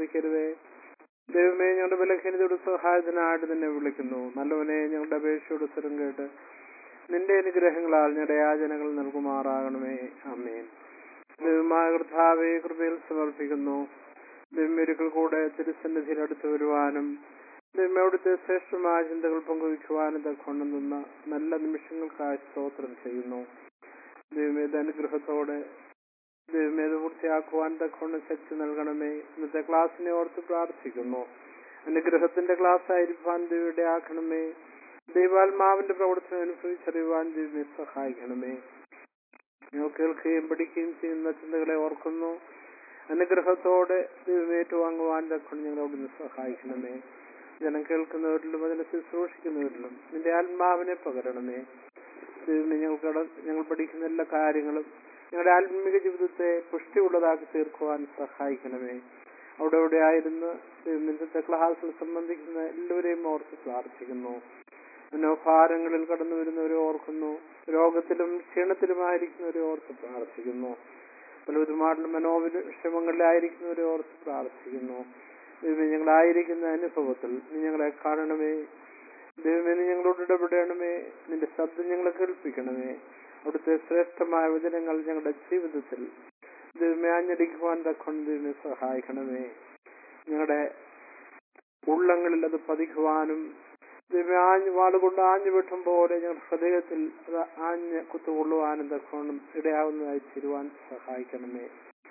പരിഗണിക്കരുതേ ദൈവമേ ഞങ്ങളുടെ ബലഹീനതയുടെ സഹായത്തിനായിട്ട് നിന്നെ വിളിക്കുന്നു നല്ലവനെ ഞങ്ങളുടെ അപേക്ഷയോട് സ്വരം കേട്ട് നിന്റെ അനുഗ്രഹങ്ങളാൽ ഞങ്ങളുടെ യാചനകൾ നൽകുമാറാകണമേ അമ്മേൻ ദൈവമായ കർത്താവെ കൃപയിൽ സമർപ്പിക്കുന്നു ദൈവമൊരിക്കൽ കൂടെ തിരുസന്നിധിയിൽ അടുത്ത് വരുവാനും ദൈവമേ അവിടുത്തെ ശ്രേഷ്ഠമായ ചിന്തകൾ പങ്കുവയ്ക്കുവാനും തക്കൊണ്ട് നിന്ന നല്ല നിമിഷങ്ങൾക്കായി സ്തോത്രം ചെയ്യുന്നു ദൈവമേ ഇത് അനുഗ്രഹത്തോടെ ദൈവമേ ഇത് പൂർത്തിയാക്കുവാൻ തക്കൊണ്ട് ശക്തി നൽകണമേ ഇന്നത്തെ ക്ലാസ്സിനെ ഓർത്ത് പ്രാർത്ഥിക്കുന്നു അനുഗ്രഹത്തിന്റെ ക്ലാസ് ആയിരിക്കാൻ ദൈവയുടെ ആക്കണമേ ദൈവാത്മാവിന്റെ പ്രവർത്തനം അനുഭവിച്ചറിയുവാൻ ദൈവമേ സഹായിക്കണമേ ഞങ്ങൾ കേൾക്കുകയും പഠിക്കുകയും ചെയ്യുന്ന ചിന്തകളെ ഓർക്കുന്നു അനുഗ്രഹത്തോടെ ദൈവം ഏറ്റുവാങ്ങുവാൻ തക്കൊണ്ട് ഞങ്ങൾ അവിടുന്ന് സഹായിക്കണമേ ജനം കേൾക്കുന്നവരിലും അതിനെ ശുശ്രൂഷിക്കുന്നവരിലും നിന്റെ ആത്മാവിനെ പകരണമേ ദൈവമേ ഞങ്ങൾക്ക് ഞങ്ങൾ പഠിക്കുന്ന എല്ലാ കാര്യങ്ങളും ഞങ്ങളുടെ ആത്മീക ജീവിതത്തെ പുഷ്ടിയുള്ളതാക്കി തീർക്കുവാൻ സഹായിക്കണമേ അവിടെ അവിടെ ആയിരുന്ന് ഇന്നത്തെ ക്ലാസ്സിൽ സംബന്ധിക്കുന്ന എല്ലാവരെയും ഓർത്ത് പ്രാർത്ഥിക്കുന്നു മനോഭാരങ്ങളിൽ കടന്നു വരുന്നവരെ ഓർക്കുന്നു രോഗത്തിലും ക്ഷീണത്തിലുമായിരിക്കുന്നവരെ ഓർത്ത് പ്രാർത്ഥിക്കുന്നു പലവിധമായിട്ടുള്ള മനോവിഷമങ്ങളിലായിരിക്കുന്നവരെ ഓർത്ത് പ്രാർത്ഥിക്കുന്നു ദൈവമേ ഞങ്ങളായിരിക്കുന്ന അനുഭവത്തിൽ നീ ഞങ്ങളെ കാണണമേ ദൈവമേ നീ ഞങ്ങളോട് ഇടപെടണമേ നിന്റെ ശബ്ദം ഞങ്ങളെ കേൾപ്പിക്കണമേ അവിടുത്തെ ശ്രേഷ്ഠമായ വചനങ്ങൾ ഞങ്ങളുടെ ജീവിതത്തിൽ ദൈവമേ ആഞ്ഞടിക്കുവാൻ തക്കൊണ്ട് ദൈവമേ സഹായിക്കണമേ ഞങ്ങളുടെ ഉള്ളങ്ങളിൽ അത് പതിക്കുവാനും ദൈവമേ ആഞ്ഞ് വാളുകൊണ്ട് ആഞ്ഞു വെട്ടും പോലെ ഞങ്ങളുടെ ഹൃദയത്തിൽ അത് ആഞ്ഞ് കുത്തുകൊള്ളുവാനും തക്കോണം ഇടയാവുന്നതായി തീരുവാൻ സഹായിക്കണമേ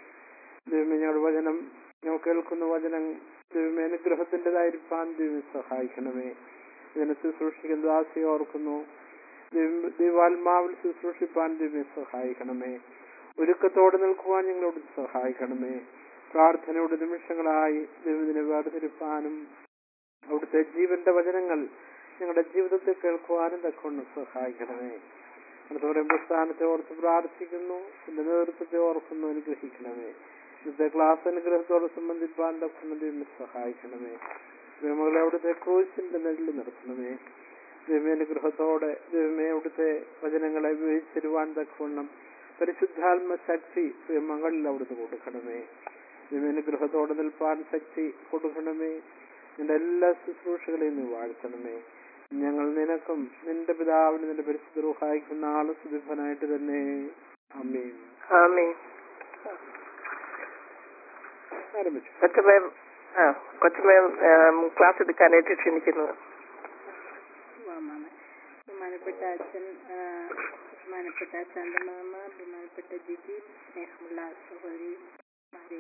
ദൈവമേ ഞങ്ങളുടെ വചനം ഞങ്ങൾ കേൾക്കുന്ന വചനം ദൈവമേ അനുഗ്രഹത്തിൻ്റെതായിരിക്കാൻ ദൈവം സഹായിക്കണമേ ഇതിനെ ശുശ്രൂഷിക്കുന്ന ദാസിയെ ഓർക്കുന്നു ദൈവം- ദൈവാത്മാവിൽ ശുശ്രൂഷിപ്പാൻ ദൈവമേ സഹായിക്കണമേ ഒരുക്കത്തോടെ നിൽക്കുവാൻ ഞങ്ങളോട് സഹായിക്കണമേ പ്രാർത്ഥനയുടെ നിമിഷങ്ങളായി ദൈവത്തിനെ വേർതിരിപ്പാനും അവിടുത്തെ ജീവന്റെ വചനങ്ങൾ ഞങ്ങളുടെ ജീവിതത്തിൽ കേൾക്കുവാനും തക്കൊണ്ട് സഹായിക്കണമേ അടുത്തോടെ പ്രസ്ഥാനത്തെ ഓർത്ത് പ്രാർത്ഥിക്കുന്നു എന്റെ നേതൃത്വത്തെ ഓർക്കുന്നു അനുഗ്രഹിക്കണമേ ഇന്നത്തെ ക്ലാസ് അനുഗ്രഹത്തോടെ സംബന്ധിപ്പാൻ തക്കൊണ്ട് ദൈവം സഹായിക്കണമേ ദൈവമകളെ അവിടുത്തെ ക്രൂശിന്റെ നെല്ല് നിർത്തണമേ ദൈവമേ അനുഗ്രഹത്തോടെ ദൈവമേ അവിടുത്തെ വചനങ്ങളെ ഉപയോഗിച്ചിരുവാൻ തക്കവണ്ണം പരിശുദ്ധാത്മ ശക്തി മകളിൽ അവിടുന്ന് കൊടുക്കണമേ ദൈവമേ അനുഗ്രഹത്തോടെ നിൽപ്പാൻ ശക്തി കൊടുക്കണമേ നിന്റെ എല്ലാ ശുശ്രൂഷകളെയും നീ വാഴ്ത്തണമേ ഞങ്ങൾ നിനക്കും നിന്റെ പിതാവിന് നിന്റെ പരിശുദ്ധ റൂഹായിക്കുന്ന ആള് സുദീപനായിട്ട് തന്നെ അമ്മയും ആമേ ആരംഭിച്ചു കൊച്ചുമേം ആ കൊച്ചുമേം ക്ലാസ് എടുക്കാനായിട്ട് ക്ഷണിക്കുന്നു മാമ ബഹുമാനപ്പെട്ട അച്ഛൻ ആ, ബഹുമാനപ്പെട്ട ചന്ദമാമ ബഹുമാനപ്പെട്ട ജിജി സ്നേഹമുള്ള സഹോദരിമാരെ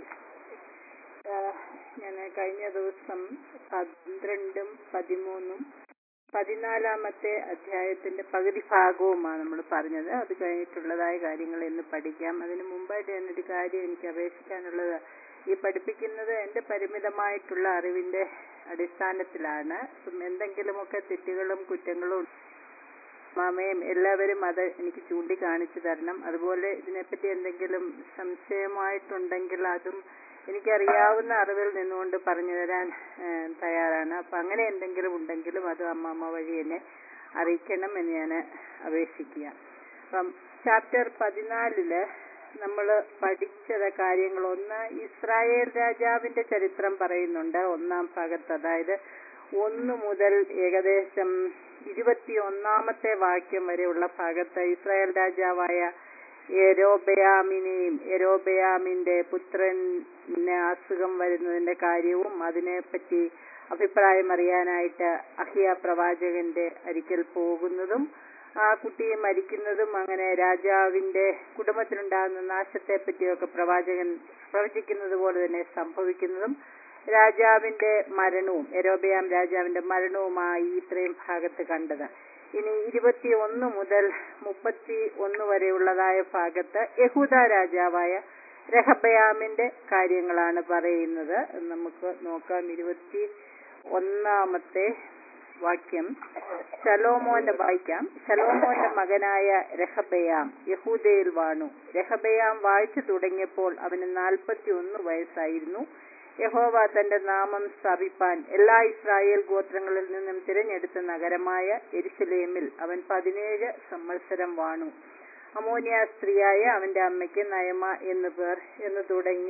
ഞാൻ കഴിഞ്ഞ ദിവസം പന്ത്രണ്ടും പതിമൂന്നും പതിനാലാമത്തെ അധ്യായത്തിന്റെ പകുതി ഭാഗവുമാണ് നമ്മൾ പറഞ്ഞത് അത് കഴിഞ്ഞിട്ടുള്ളതായ കാര്യങ്ങൾ ഇന്ന് പഠിക്കാം അതിനു മുമ്പായിട്ട് ഞാനൊരു കാര്യം എനിക്ക് അപേക്ഷിക്കാനുള്ളത് ഈ പഠിപ്പിക്കുന്നത് എന്റെ പരിമിതമായിട്ടുള്ള അറിവിന്റെ അടിസ്ഥാനത്തിലാണ് ഉം എന്തെങ്കിലുമൊക്കെ തെറ്റുകളും കുറ്റങ്ങളും മാമയും എല്ലാവരും അത് എനിക്ക് ചൂണ്ടിക്കാണിച്ചു തരണം അതുപോലെ ഇതിനെപ്പറ്റി എന്തെങ്കിലും സംശയമായിട്ടുണ്ടെങ്കിൽ അതും എനിക്കറിയാവുന്ന അറിവിൽ നിന്നുകൊണ്ട് പറഞ്ഞു തരാൻ ഏഹ്, തയ്യാറാണ് അപ്പൊ അങ്ങനെ എന്തെങ്കിലും ഉണ്ടെങ്കിലും അത് അമ്മമ്മ വഴി എന്നെ അറിയിക്കണം എന്ന് ഞാൻ അപേക്ഷിക്കുക അപ്പം ചാപ്റ്റർ പതിനാലില് നമ്മൾ പഠിച്ചത് കാര്യങ്ങൾ ഒന്ന് ഇസ്രായേൽ രാജാവിന്റെ ചരിത്രം പറയുന്നുണ്ട് ഒന്നാം ഭാഗത്ത് അതായത് ഒന്ന് മുതൽ ഏകദേശം ഇരുപത്തി ഒന്നാമത്തെ വാക്യം വരെയുള്ള ഭാഗത്ത് ഇസ്രായേൽ രാജാവായ എരോബയാമിനെയും എരോബയാമിന്റെ പുത്രന് അസുഖം വരുന്നതിന്റെ കാര്യവും അതിനെപ്പറ്റി അഭിപ്രായം അറിയാനായിട്ട് അഹിയ പ്രവാചകന്റെ അരിക്കൽ പോകുന്നതും ആ കുട്ടിയെ മരിക്കുന്നതും അങ്ങനെ രാജാവിന്റെ കുടുംബത്തിലുണ്ടാകുന്ന നാശത്തെ പറ്റിയൊക്കെ പ്രവാചകൻ പ്രവചിക്കുന്നത് പോലെ തന്നെ സംഭവിക്കുന്നതും രാജാവിന്റെ മരണവും എരോബയാം രാജാവിന്റെ മരണവുമായി ഇത്രയും ഭാഗത്ത് കണ്ടത് ഇനി ഇരുപത്തി ഒന്ന് മുതൽ മുപ്പത്തി ഒന്ന് വരെയുള്ളതായ ഭാഗത്ത് യഹൂദ രാജാവായ രഹബയാമിന്റെ കാര്യങ്ങളാണ് പറയുന്നത് നമുക്ക് നോക്കാം ഇരുപത്തി ഒന്നാമത്തെ വാക്യം ശലോമോന്റെ വായിക്കാം ശലോമോന്റെ മകനായ രഹബയാം യഹൂദയിൽ വാണു രഹബയാം വാഴ്ച തുടങ്ങിയപ്പോൾ അവന് നാൽപ്പത്തി ഒന്ന് വയസ്സായിരുന്നു യഹോവ തന്റെ നാമം സ്ഥാപിപ്പാൻ എല്ലാ ഇസ്രായേൽ ഗോത്രങ്ങളിൽ നിന്നും തിരഞ്ഞെടുത്ത നഗരമായ എരുശലേമിൽ അവൻ പതിനേഴ് സംവത്സരം വാണു അമോനിയ സ്ത്രീയായ അവന്റെ അമ്മയ്ക്ക് നയമ എന്നു പേർ എന്ന് തുടങ്ങി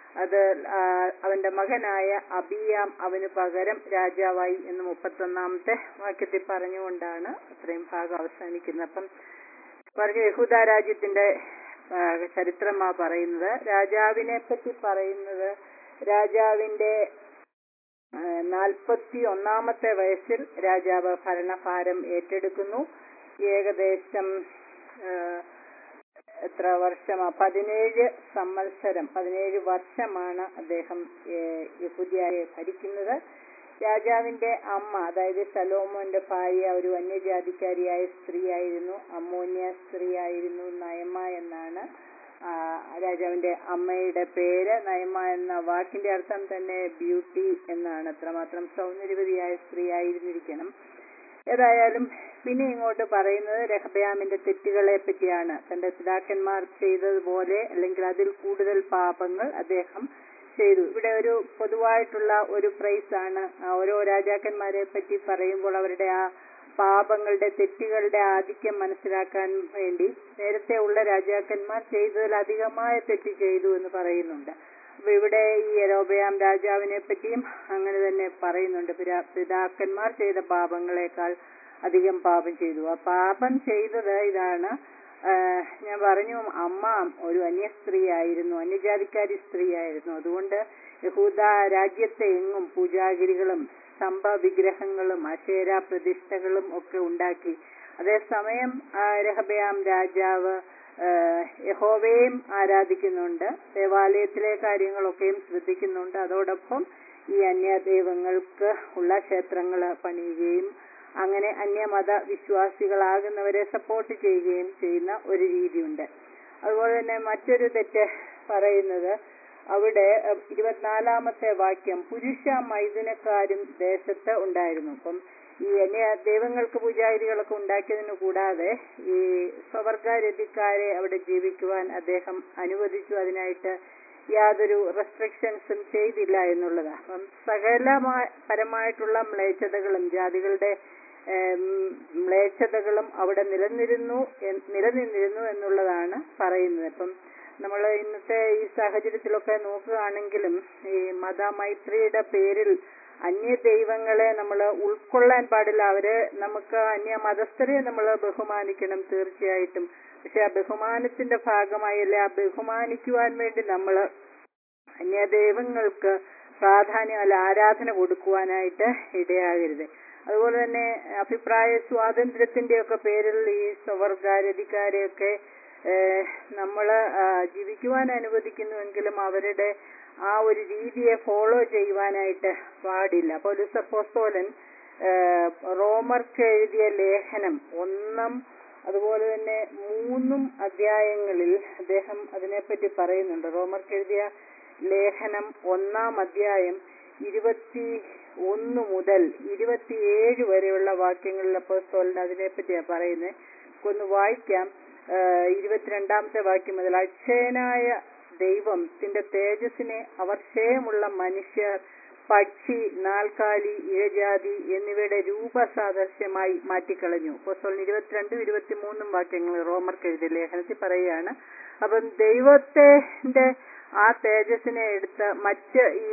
അത് ആ, അവന്റെ മകനായ അബിയാം അവന് പകരം രാജാവായി എന്ന് മുപ്പത്തൊന്നാമത്തെ വാക്യത്തിൽ പറഞ്ഞുകൊണ്ടാണ് അത്രയും ഭാഗം അവസാനിക്കുന്നത് അപ്പം പറഞ്ഞ യഹൂദ രാജ്യത്തിന്റെ ആ, ചരിത്രമാ പറയുന്നത് രാജാവിനെ പറ്റി പറയുന്നത് രാജാവിന്റെ നാൽപ്പത്തി ഒന്നാമത്തെ വയസ്സിൽ രാജാവ് ഭരണഭാരം ഏറ്റെടുക്കുന്നു ഏകദേശം ആ, എത്ര വർഷമാ പതിനേഴ് സംവത്സരം പതിനേഴ് വർഷമാണ് അദ്ദേഹം ഏഹ്, യഹൂദ്യയെ ഭരിക്കുന്നത് രാജാവിന്റെ അമ്മ അതായത് സലോമോന്റെ ഭാര്യ ഒരു വന്യജാതിക്കാരിയായ സ്ത്രീയായിരുന്നു അമ്മോന്യ സ്ത്രീയായിരുന്നു നയമ എന്നാണ് ആ, രാജാവിന്റെ അമ്മയുടെ പേര് നയമ എന്ന വാക്കിന്റെ അർത്ഥം തന്നെ ബ്യൂട്ടി എന്നാണ് അത്രമാത്രം സൗന്ദര്യവതിയായ സ്ത്രീ ആയിരുന്നിരിക്കണം ഏതായാലും പിന്നെ ഇങ്ങോട്ട് പറയുന്നത് രഹബയാമിന്റെ തെറ്റുകളെ പറ്റിയാണ് തന്റെ പിതാക്കന്മാർ ചെയ്തതുപോലെ അല്ലെങ്കിൽ അതിൽ കൂടുതൽ പാപങ്ങൾ അദ്ദേഹം ചെയ്തു ഇവിടെ ഒരു പൊതുവായിട്ടുള്ള ഒരു പ്രൈസ് ആണ് ആ ഓരോ രാജാക്കന്മാരെ പറ്റി പറയുമ്പോൾ അവരുടെ ആ പാപങ്ങളുടെ തെറ്റുകളുടെ ആധിക്യം മനസ്സിലാക്കാൻ വേണ്ടി നേരത്തെ ഉള്ള രാജാക്കന്മാർ ചെയ്തതിൽ അധികമായ തെറ്റ് ചെയ്തു എന്ന് പറയുന്നുണ്ട് അപ്പൊ ഇവിടെ ഈ യരോബയാം രാജാവിനെ പറ്റിയും അങ്ങനെ തന്നെ പറയുന്നുണ്ട് പിതാ- പിതാക്കന്മാർ ചെയ്ത പാപങ്ങളെക്കാൾ അധികം പാപം ചെയ്തു ആ പാപം ചെയ്തത് ഇതാണ് ആ, ഞാൻ പറഞ്ഞു അമ്മ ഒരു അന്യ സ്ത്രീയായിരുന്നു അന്യജാതിക്കാരി സ്ത്രീയായിരുന്നു അതുകൊണ്ട് യഹൂദ രാജ്യത്തെ എങ്ങും പൂജാഗിരികളും സ്തംഭ വിഗ്രഹങ്ങളും അശേര പ്രതിഷ്ഠകളും ഒക്കെ ഉണ്ടാക്കി അതേസമയം ആ, രഹബയാം രാജാവ് ആ, യഹോവയെയും ആരാധിക്കുന്നുണ്ട് ദേവാലയത്തിലെ കാര്യങ്ങളൊക്കെയും ശ്രദ്ധിക്കുന്നുണ്ട് അതോടൊപ്പം ഈ അന്യ ദൈവങ്ങൾക്ക് ഉള്ള ക്ഷേത്രങ്ങൾ പണിയുകയും അങ്ങനെ അന്യമത വിശ്വാസികളാകുന്നവരെ സപ്പോർട്ട് ചെയ്യുകയും ചെയ്യുന്ന ഒരു രീതിയുണ്ട് അതുപോലെ തന്നെ മറ്റൊരു തെറ്റ് പറയുന്നത് അവിടെ അഹ്, ഇരുപത്തിനാലാമത്തെ വാക്യം പുരുഷ മൈഥുനക്കാരും ദേശത്ത് ഉണ്ടായിരുന്നു അപ്പം ഈ അന്യ ദൈവങ്ങൾക്ക് പൂജാരികളൊക്കെ ഉണ്ടാക്കിയതിന് കൂടാതെ ഈ സ്വവർഗരതിക്കാരെ അവിടെ ജീവിക്കുവാൻ അദ്ദേഹം അനുവദിച്ചു അതിനായിട്ട് യാതൊരു റെസ്ട്രിക്ഷൻസും ചെയ്തില്ല എന്നുള്ളതാണ് അപ്പം സകലമായ പരമായിട്ടുള്ള മ്ലേച്ഛതകളും ജാതികളുടെ ഏം, മ്ലേച്ഛതകളും അവിടെ നിലനിരുന്നു എൻ- നിലനിന്നിരുന്നു എന്നുള്ളതാണ് പറയുന്നത് അപ്പം നമ്മൾ ഇന്നത്തെ ഈ സാഹചര്യത്തിലൊക്കെ നോക്കുകയാണെങ്കിലും ഈ മതമൈത്രിയുടെ പേരിൽ അന്യ ദൈവങ്ങളെ നമ്മൾ ഉൾക്കൊള്ളാൻ പാടില്ല അവര് നമുക്ക് അന്യ മതസ്ഥരെ നമ്മൾ ബഹുമാനിക്കണം തീർച്ചയായിട്ടും പക്ഷെ ആ ബഹുമാനത്തിന്റെ ഭാഗമായി അല്ലെ ആ ബഹുമാനിക്കുവാൻ വേണ്ടി നമ്മൾ അന്യ ദൈവങ്ങൾക്ക് പ്രാധാന്യം അല്ല ആരാധന കൊടുക്കുവാനായിട്ട് ഇടയാകരുത് അതുപോലെ തന്നെ അഭിപ്രായ സ്വാതന്ത്ര്യത്തിന്റെ ഒക്കെ പേരിൽ ഈ സ്വവർഗാരതിക്കാരെയൊക്കെ നമ്മൾ ജീവിക്കുവാൻ അനുവദിക്കുന്നുവെങ്കിലും അവരുടെ ആ ഒരു രീതിയെ ഫോളോ ചെയ്യുവാനായിട്ട് പാടില്ല അപ്പോൾ സപ്പോസ്തോലൻ റോമർക്ക് എഴുതിയ ലേഖനം ഒന്നാം അതുപോലെ തന്നെ മൂന്നും അധ്യായങ്ങളിൽ അദ്ദേഹം അതിനെപ്പറ്റി പറയുന്നുണ്ട് റോമർക്ക് എഴുതിയ ലേഖനം ഒന്നാം അധ്യായം ഇരുപത്തി ഒന്ന് മുതൽ ഇരുപത്തിയേഴ് വരെയുള്ള വാക്യങ്ങളിൽ അപ്പോസ്തോലൻ അതിനെപ്പറ്റിയാണ് പറയുന്നത് ഒന്ന് വായിക്കാം ആ, ഇരുപത്തിരണ്ടാമത്തെ വാക്യം മുതൽ അക്ഷയനായ ദൈവത്തിന്റെ തേജസ്സിനെ അവർ ക്ഷയമുള്ള മനുഷ്യർ പക്ഷി നാൽക്കാലി ഇഴജാതി എന്നിവയുടെ രൂപസാദൃശ്യമായി മാറ്റിക്കളഞ്ഞു അപ്പോസ്തലൻ ഇരുപത്തിരണ്ടും ഇരുപത്തിമൂന്നും വാക്യങ്ങൾ റോമർക്ക് എഴുതിയ ലേഖനത്തിൽ പറയുകയാണ് അപ്പം ദൈവത്തിന്റെ ആ തേജസ്സിനെ എടുത്ത് മറ്റ് ഈ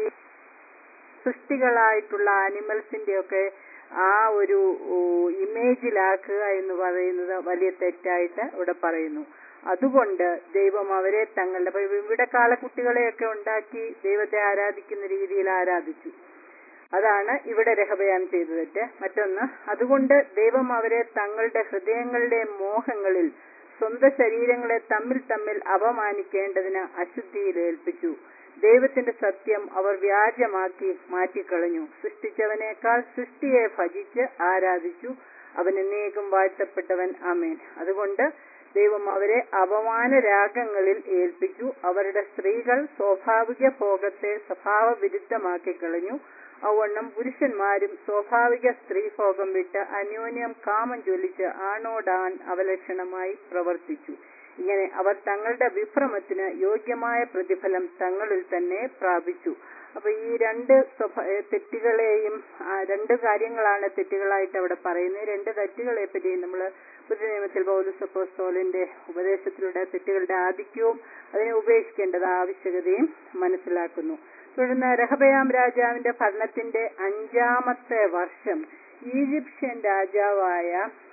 സൃഷ്ടികളായിട്ടുള്ള ആനിമൽസിന്റെ ഒക്കെ ആ ഒരു ഊ, ഇമേജിലാക്കുക എന്ന് പറയുന്നത് വലിയ തെറ്റായിട്ട് ഇവിടെ പറയുന്നു അതുകൊണ്ട് ദൈവം അവരെ തങ്ങളുടെ അപ്പൊ ഇവിടെ കാളക്കുട്ടികളെയൊക്കെ ഉണ്ടാക്കി ദൈവത്തെ ആരാധിക്കുന്ന രീതിയിൽ ആരാധിച്ചു അതാണ് ഇവിടെ രഹബയാം ചെയ്ത തെറ്റ് മറ്റൊന്ന് അതുകൊണ്ട് ദൈവം അവരെ തങ്ങളുടെ ഹൃദയങ്ങളുടെ മോഹങ്ങളിൽ സ്വന്തം ശരീരങ്ങളെ തമ്മിൽ തമ്മിൽ അപമാനിക്കേണ്ടതിന് അശുദ്ധിയിൽ ഏൽപ്പിച്ചു ദൈവത്തിന്റെ സത്യം അവർ വ്യാജമാക്കി മാറ്റിക്കളഞ്ഞു സൃഷ്ടിച്ചവനേക്കാൾ സൃഷ്ടിയെ ഭജിച്ച് ആരാധിച്ചു അവൻ എന്നേക്കും വാഴ്ത്തപ്പെട്ടവൻ ആമേൻ അതുകൊണ്ട് ദൈവം അവരെ അപമാന രാഗങ്ങളിൽ ഏൽപ്പിച്ചു അവരുടെ സ്ത്രീകൾ സ്വാഭാവിക ഭോഗത്തെ സ്വഭാവ വിരുദ്ധമാക്കി കളഞ്ഞു അവണ്ണം പുരുഷന്മാരും സ്വാഭാവിക സ്ത്രീഭോഗം വിട്ട് അന്യോന്യം കാമം ജ്വലിച്ച് ആണോടാൻ അവലക്ഷണമായി പ്രവർത്തിച്ചു ഇങ്ങനെ അവർ തങ്ങളുടെ വിഭ്രമത്തിന് യോഗ്യമായ പ്രതിഫലം തങ്ങളിൽ തന്നെ പ്രാപിച്ചു അപ്പൊ ഈ രണ്ട് സ്വഭ- ഏ, തെറ്റുകളെയും ആ, രണ്ട് കാര്യങ്ങളാണ് തെറ്റുകളായിട്ട് അവിടെ പറയുന്നത് രണ്ട് തെറ്റുകളെ പറ്റി നമ്മൾ പുതിയ നിയമത്തിൽ പൗലോസ് അപ്പോസ്തലന്റെ ഉപദേശത്തിലൂടെ തെറ്റുകളുടെ ആധിക്യവും അതിനെ ഉപേക്ഷിക്കേണ്ടത് ആവശ്യകതയും മനസ്സിലാക്കുന്നു തുടർന്ന് രഹബയാം രാജാവിന്റെ ഭരണത്തിന്റെ അഞ്ചാമത്തെ വർഷം ഈജിപ്ഷ്യൻ രാജാവായ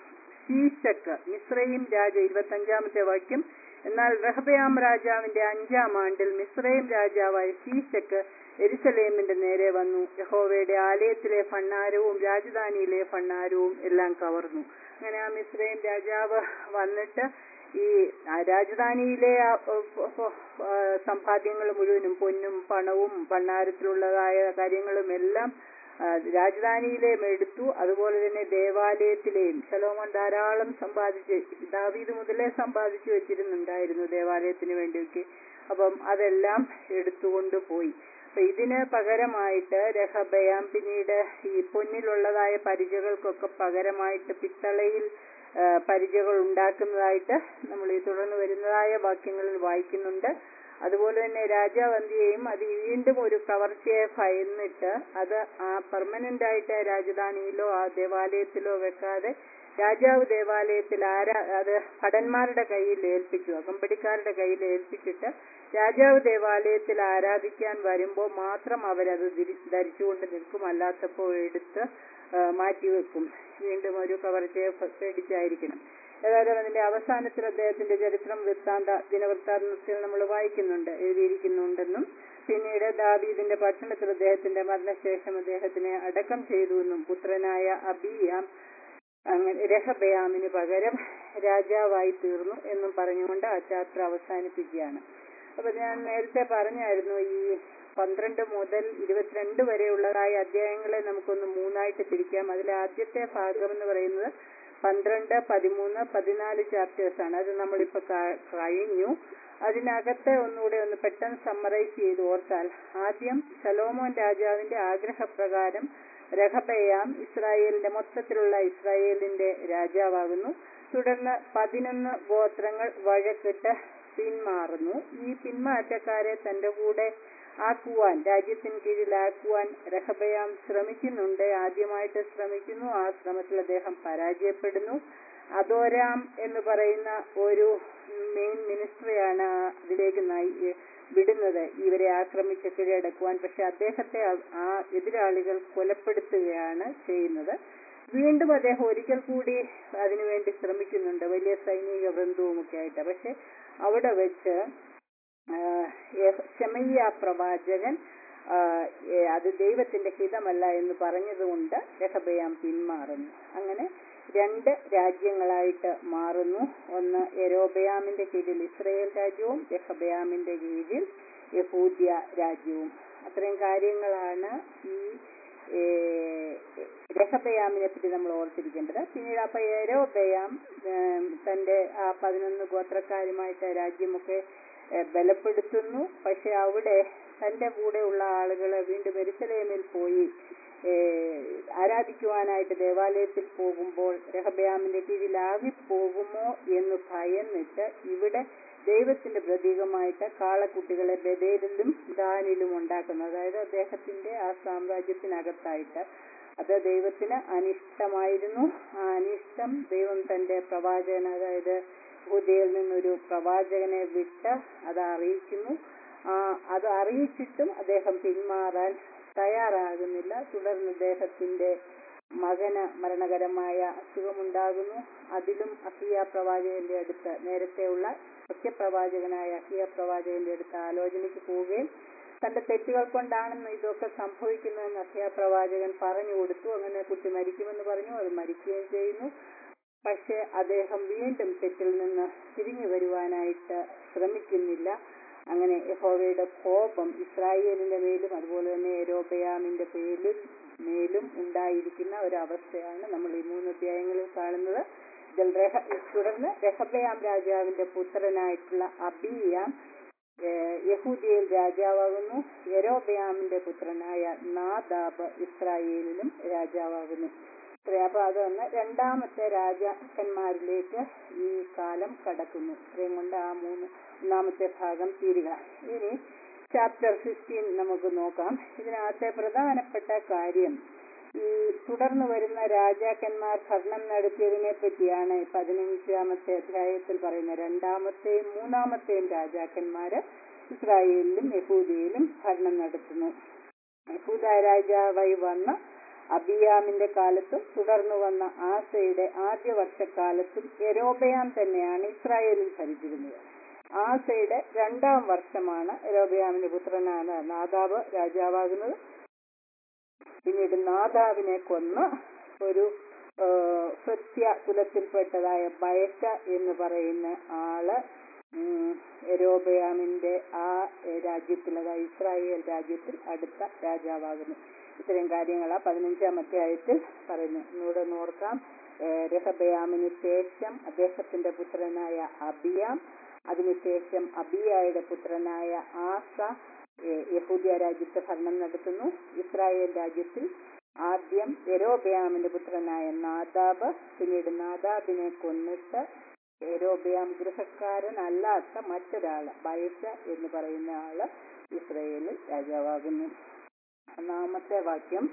ശീശക്ക് മിശ്രയും രാജ ഇരുപത്തഞ്ചാമത്തെ വാക്യം എന്നാൽ റഹബയാം രാജാവിന്റെ അഞ്ചാം ആണ്ടിൽ മിശ്രയും രാജാവായ ശീശക്ക് എരുസലേമിന്റെ നേരെ വന്നു യഹോവയുടെ ആലയത്തിലെ ഭണ്ണാരവും രാജധാനിയിലെ ഭണ്ണാരവും എല്ലാം കവർന്നു അങ്ങനെ ആ മിശ്രയും രാജാവ് വന്നിട്ട് ഈ ആ രാജധാനിയിലെ ആ, ഉ, ഉ, ആ, സമ്പാദ്യങ്ങൾ മുഴുവനും പൊന്നും പണവും ഭണ്ണാരത്തിലുള്ളതായ കാര്യങ്ങളും എല്ലാം ആ, രാജധാനിയിലെയും എടുത്തു അതുപോലെ തന്നെ ദേവാലയത്തിലെയും ശലോമോൻ ധാരാളം സമ്പാദിച്ച് ദാവീദ് മുതലേ സമ്പാദിച്ചു വെച്ചിരുന്നുണ്ടായിരുന്നു ദേവാലയത്തിന് വേണ്ടിയൊക്കെ അപ്പം അതെല്ലാം എടുത്തുകൊണ്ട് പോയി അപ്പൊ ഇതിന് പകരമായിട്ട് രഹബയാം പിന്നീട് ഈ പൊന്നിലുള്ളതായ പരിചകൾക്കൊക്കെ പകരമായിട്ട് പിത്തളയിൽ ആ, പരിചകൾ ഉണ്ടാക്കുന്നതായിട്ട് നമ്മൾ ഈ തുടർന്ന് വരുന്നതായ വാക്യങ്ങളിൽ വായിക്കുന്നുണ്ട് അതുപോലെ തന്നെ രാജാവ് എന്ത് ചെയ്യും അത് വീണ്ടും ഒരു കവർച്ചയെ ഭയന്നിട്ട് അത് ആ പെർമനന്റ് ആയിട്ട് രാജധാനിയിലോ ആ ദേവാലയത്തിലോ വെക്കാതെ രാജാവ് ദേവാലയത്തിൽ ആരാ അത് ഭടന്മാരുടെ കയ്യിൽ ഏൽപ്പിച്ചു അകമ്പടിക്കാരുടെ കയ്യിൽ ഏൽപ്പിച്ചിട്ട് രാജാവ് ദേവാലയത്തിൽ ആരാധിക്കാൻ വരുമ്പോൾ മാത്രം അവരത് ധരി- ധരിച്ചുകൊണ്ട് നിൽക്കും അല്ലാത്തപ്പോൾ എടുത്ത് ആ, മാറ്റിവെക്കും വീണ്ടും ഒരു കവർച്ചയെ ഫ- പേടിച്ചായിരിക്കണം ഏതായാലും അതിന്റെ അവസാനത്തിൽ അദ്ദേഹത്തിന്റെ ചരിത്രം വൃത്താന്ത ദിനവൃത്താന്തത്തിൽ നമ്മൾ വായിക്കുന്നുണ്ട് എഴുതിയിരിക്കുന്നുണ്ടെന്നും പിന്നീട് ദാവീദിന്റെ പട്ടണത്തിൽ അദ്ദേഹത്തിന്റെ മരണശേഷം അദ്ദേഹത്തിനെ അടക്കം ചെയ്തു എന്നും പുത്രനായ അബിയാം അങ്ങനെ രഹബയാമിന് പകരം രാജാവായി തീർന്നു എന്നും പറഞ്ഞുകൊണ്ട് ആ ചാപ്റ്റർ അവസാനിപ്പിക്കുകയാണ് അപ്പൊ ഞാൻ നേരത്തെ പറഞ്ഞായിരുന്നു ഈ പന്ത്രണ്ട് മുതൽ ഇരുപത്തിരണ്ട് വരെയുള്ളതായ അധ്യായങ്ങളെ നമുക്കൊന്ന് മൂന്നായിട്ട് തിരിക്കാം അതിൽ ആദ്യത്തെ ഭാഗം എന്ന് പറയുന്നത് പന്ത്രണ്ട് പതിമൂന്ന് പതിനാല് ചാപ്റ്റേഴ്സ് ആണ് അത് നമ്മളിപ്പോ ക- കഴിഞ്ഞു അതിനകത്തെ ഒന്നുകൂടെ ഒന്ന് പെട്ടെന്ന് സമ്മറൈസ് ചെയ്ത് ഓർത്താൽ ആദ്യം ശലോമോൻ രാജാവിന്റെ ആഗ്രഹപ്രകാരം രഹബയാം ഇസ്രായേലിന്റെ മൊത്തത്തിലുള്ള ഇസ്രായേലിന്റെ രാജാവാകുന്നു തുടർന്ന് പതിനൊന്ന് ഗോത്രങ്ങൾ വഴക്കിട്ട് പിന്മാറുന്നു ഈ പിന്മാറ്റക്കാരെ തന്റെ കൂടെ ആക്കുവാൻ രാജ്യത്തിന് കീഴിലാക്കുവാൻ രഹബയാം ശ്രമിക്കുന്നുണ്ട് ആദ്യമായിട്ട് ശ്രമിക്കുന്നു ആ ശ്രമത്തിൽ അദ്ദേഹം പരാജയപ്പെടുന്നു അദോരാം എന്ന് പറയുന്ന ഒരു മെയിൻ മിനിസ്ട്രിയാണ് അതിലേക്ക് നയി വിടുന്നത് ഇവരെ ആക്രമിച്ച് കീഴടക്കുവാൻ പക്ഷെ അദ്ദേഹത്തെ ആ- ആ എതിരാളികൾ കൊലപ്പെടുത്തുകയാണ് ചെയ്യുന്നത് വീണ്ടും അദ്ദേഹം ഒരിക്കൽ കൂടി അതിനുവേണ്ടി ശ്രമിക്കുന്നുണ്ട് വലിയ സൈനിക വൃന്ദവും ഒക്കെ ആയിട്ട് പക്ഷെ അവിടെ വെച്ച് ഷമയ്യ പ്രവാചകൻ ആ, ഏ, അത് ദൈവത്തിന്റെ ഹിതമല്ല എന്ന് പറഞ്ഞതുകൊണ്ട് രഹബയാം പിന്മാറുന്നു അങ്ങനെ രണ്ട് രാജ്യങ്ങളായിട്ട് മാറുന്നു ഒന്ന് യരോബയാമിന്റെ കീഴിൽ ഇസ്രയേൽ രാജ്യവും രഹബയാമിന്റെ കീഴിൽ യഹൂദ്യ രാജ്യവും അത്രയും കാര്യങ്ങളാണ് ഈ ഏ, രഹബയാമിനെ പറ്റി നമ്മൾ ഓർത്തിരിക്കേണ്ടത് പിന്നീട് അപ്പൊ യരോബയാം ഏം, തന്റെ ആ പതിനൊന്ന് ഗോത്രക്കാരുമായിട്ട് രാജ്യമൊക്കെ ഏ, ബലപ്പെടുത്തുന്നു പക്ഷെ അവിടെ തന്റെ കൂടെയുള്ള ആളുകളെ വീണ്ടും എരുസലേമിൽ പോയി ഏ, ആരാധിക്കുവാനായിട്ട് ദേവാലയത്തിൽ പോകുമ്പോൾ രഹബയാമിന്റെ കീഴിലാകി പോകുമോ എന്ന് ഭയന്നിട്ട് ഇവിടെ ദൈവത്തിന്റെ പ്രതീകമായിട്ട് കാളക്കുട്ടികളെ ബദേലിലും ദാനിലും ഉണ്ടാക്കുന്നു അതായത് അദ്ദേഹത്തിന്റെ ആ സാമ്രാജ്യത്തിനകത്തായിട്ട് അത് ദൈവത്തിന് അനിഷ്ടമായിരുന്നു ആ അനിഷ്ടം ദൈവം തന്റെ പ്രവാചകൻ അതായത് ഹുദയിൽ നിന്നൊരു പ്രവാചകനെ വിട്ട് അത് അറിയിക്കുന്നു ആ അത് അറിയിച്ചിട്ടും അദ്ദേഹം പിന്മാറാൻ തയ്യാറാകുന്നില്ല തുടർന്ന് അദ്ദേഹത്തിന്റെ മകന് മരണകരമായ അസുഖമുണ്ടാകുന്നു അതിലും അഹിയ പ്രവാചകന്റെ അടുത്ത് നേരത്തെയുള്ള സത്യപ്രവാചകനായ അഹിയ പ്രവാചകന്റെ അടുത്ത് ആലോചനയ്ക്ക് പോവുകയും തന്റെ തെറ്റുകൾ കൊണ്ടാണെന്ന് ഇതൊക്കെ സംഭവിക്കുന്നതെന്ന് അഹിയ പ്രവാചകൻ പറഞ്ഞു കൊടുത്തു അങ്ങനെ കുട്ടി മരിക്കുമെന്ന് പറഞ്ഞു അത് മരിക്കുകയും ചെയ്യുന്നു പക്ഷെ അദ്ദേഹം വീണ്ടും തെറ്റിൽ നിന്ന് തിരിഞ്ഞു വരുവാനായിട്ട് ശ്രമിക്കുന്നില്ല അങ്ങനെ യഹോവയുടെ കോപം ഇസ്രായേലിന്റെ മേലും അതുപോലെ തന്നെ യരോബയാമിന്റെ പേരിൽ മേലും ഉണ്ടായിരിക്കുന്ന ഒരവസ്ഥയാണ് നമ്മൾ ഈ മൂന്ന് അധ്യായങ്ങളിൽ കാണുന്നത് ഇതിൽ രഹ- തുടർന്ന് രഹബയാം രാജാവിന്റെ പുത്രനായിട്ടുള്ള അബിയാം ഏഹ്, യഹൂദിയയിൽ രാജാവാകുന്നു യരോബയാമിന്റെ പുത്രനായ നാദാബ് ഇസ്രായേലിലും രാജാവാകുന്നു ഇത്രയും അപ്പൊ അതൊന്ന് രണ്ടാമത്തെ രാജാക്കന്മാരിലേക്ക് ഈ കാലം കടക്കുന്നു ഇത്രയും കൊണ്ട് ആ മൂന്ന് ഒന്നാമത്തെ ഭാഗം തീരുക ഇനി ചാപ്റ്റർ ഫിഫ്റ്റീൻ നമുക്ക് നോക്കാം ഇതിനകത്തെ പ്രധാനപ്പെട്ട കാര്യം ഈ തുടർന്ന് വരുന്ന രാജാക്കന്മാർ ഭരണം നടത്തിയതിനെ പറ്റിയാണ് ഈ പതിനഞ്ചാമത്തെ അധ്യായത്തിൽ പറയുന്ന രണ്ടാമത്തെയും മൂന്നാമത്തെയും രാജാക്കന്മാര് ഇസ്രായേലിലും യഹൂദിയിലും ഭരണം നടത്തുന്നു യഹൂദ രാജാവായി വന്ന അബിയാമിന്റെ കാലത്തും തുടർന്നു വന്ന ആസയുടെ ആദ്യ വർഷക്കാലത്തും യരോബയാം തന്നെയാണ് ഇസ്രായേലിൽ ഭരിച്ചിരുന്നത് ആസയുടെ രണ്ടാം വർഷമാണ് യരോബയാമിന്റെ പുത്രനാണ് നാദാബ് രാജാവാകുന്നത് പിന്നീട് നാദാവിനെ കൊന്ന് ഒരു ആ, സത്യ കുലത്തിൽപ്പെട്ടതായ ബയറ്റ എന്ന് പറയുന്ന ആള് ഉം, യരോബയാമിന്റെ ആ എ, രാജ്യത്തിൽ അതായത് ഇസ്രായേൽ രാജ്യത്തിൽ അടുത്ത രാജാവാകുന്നു ഇത്രയും കാര്യങ്ങളാ പതിനഞ്ചാം അധ്യായത്തിൽ പറയുന്നു ഒന്നുകൂടെ ഒന്ന് ഓർക്കാം ഏ, രഹബയാമിന് ശേഷം അദ്ദേഹത്തിന്റെ പുത്രനായ അബിയാം അതിനുശേഷം അബിയായുടെ പുത്രനായ ആസ ഏ, യഹൂദിയ രാജ്യത്ത് ഭരണം നടത്തുന്നു ഇസ്രായേൽ രാജ്യത്തിൽ ആദ്യം യരോബയാമിന്റെ പുത്രനായ നാദാബ് പിന്നീട് നാദാബിനെ കൊന്നിട്ട് യരോബയാം ഗൃഹക്കാരനല്ലാത്ത മറ്റൊരാള് ബയസ എന്ന് പറയുന്ന ആള് ഇസ്രായേലിൽ രാജാവാകുന്നു ഒന്നാമത്തെ വാക്യം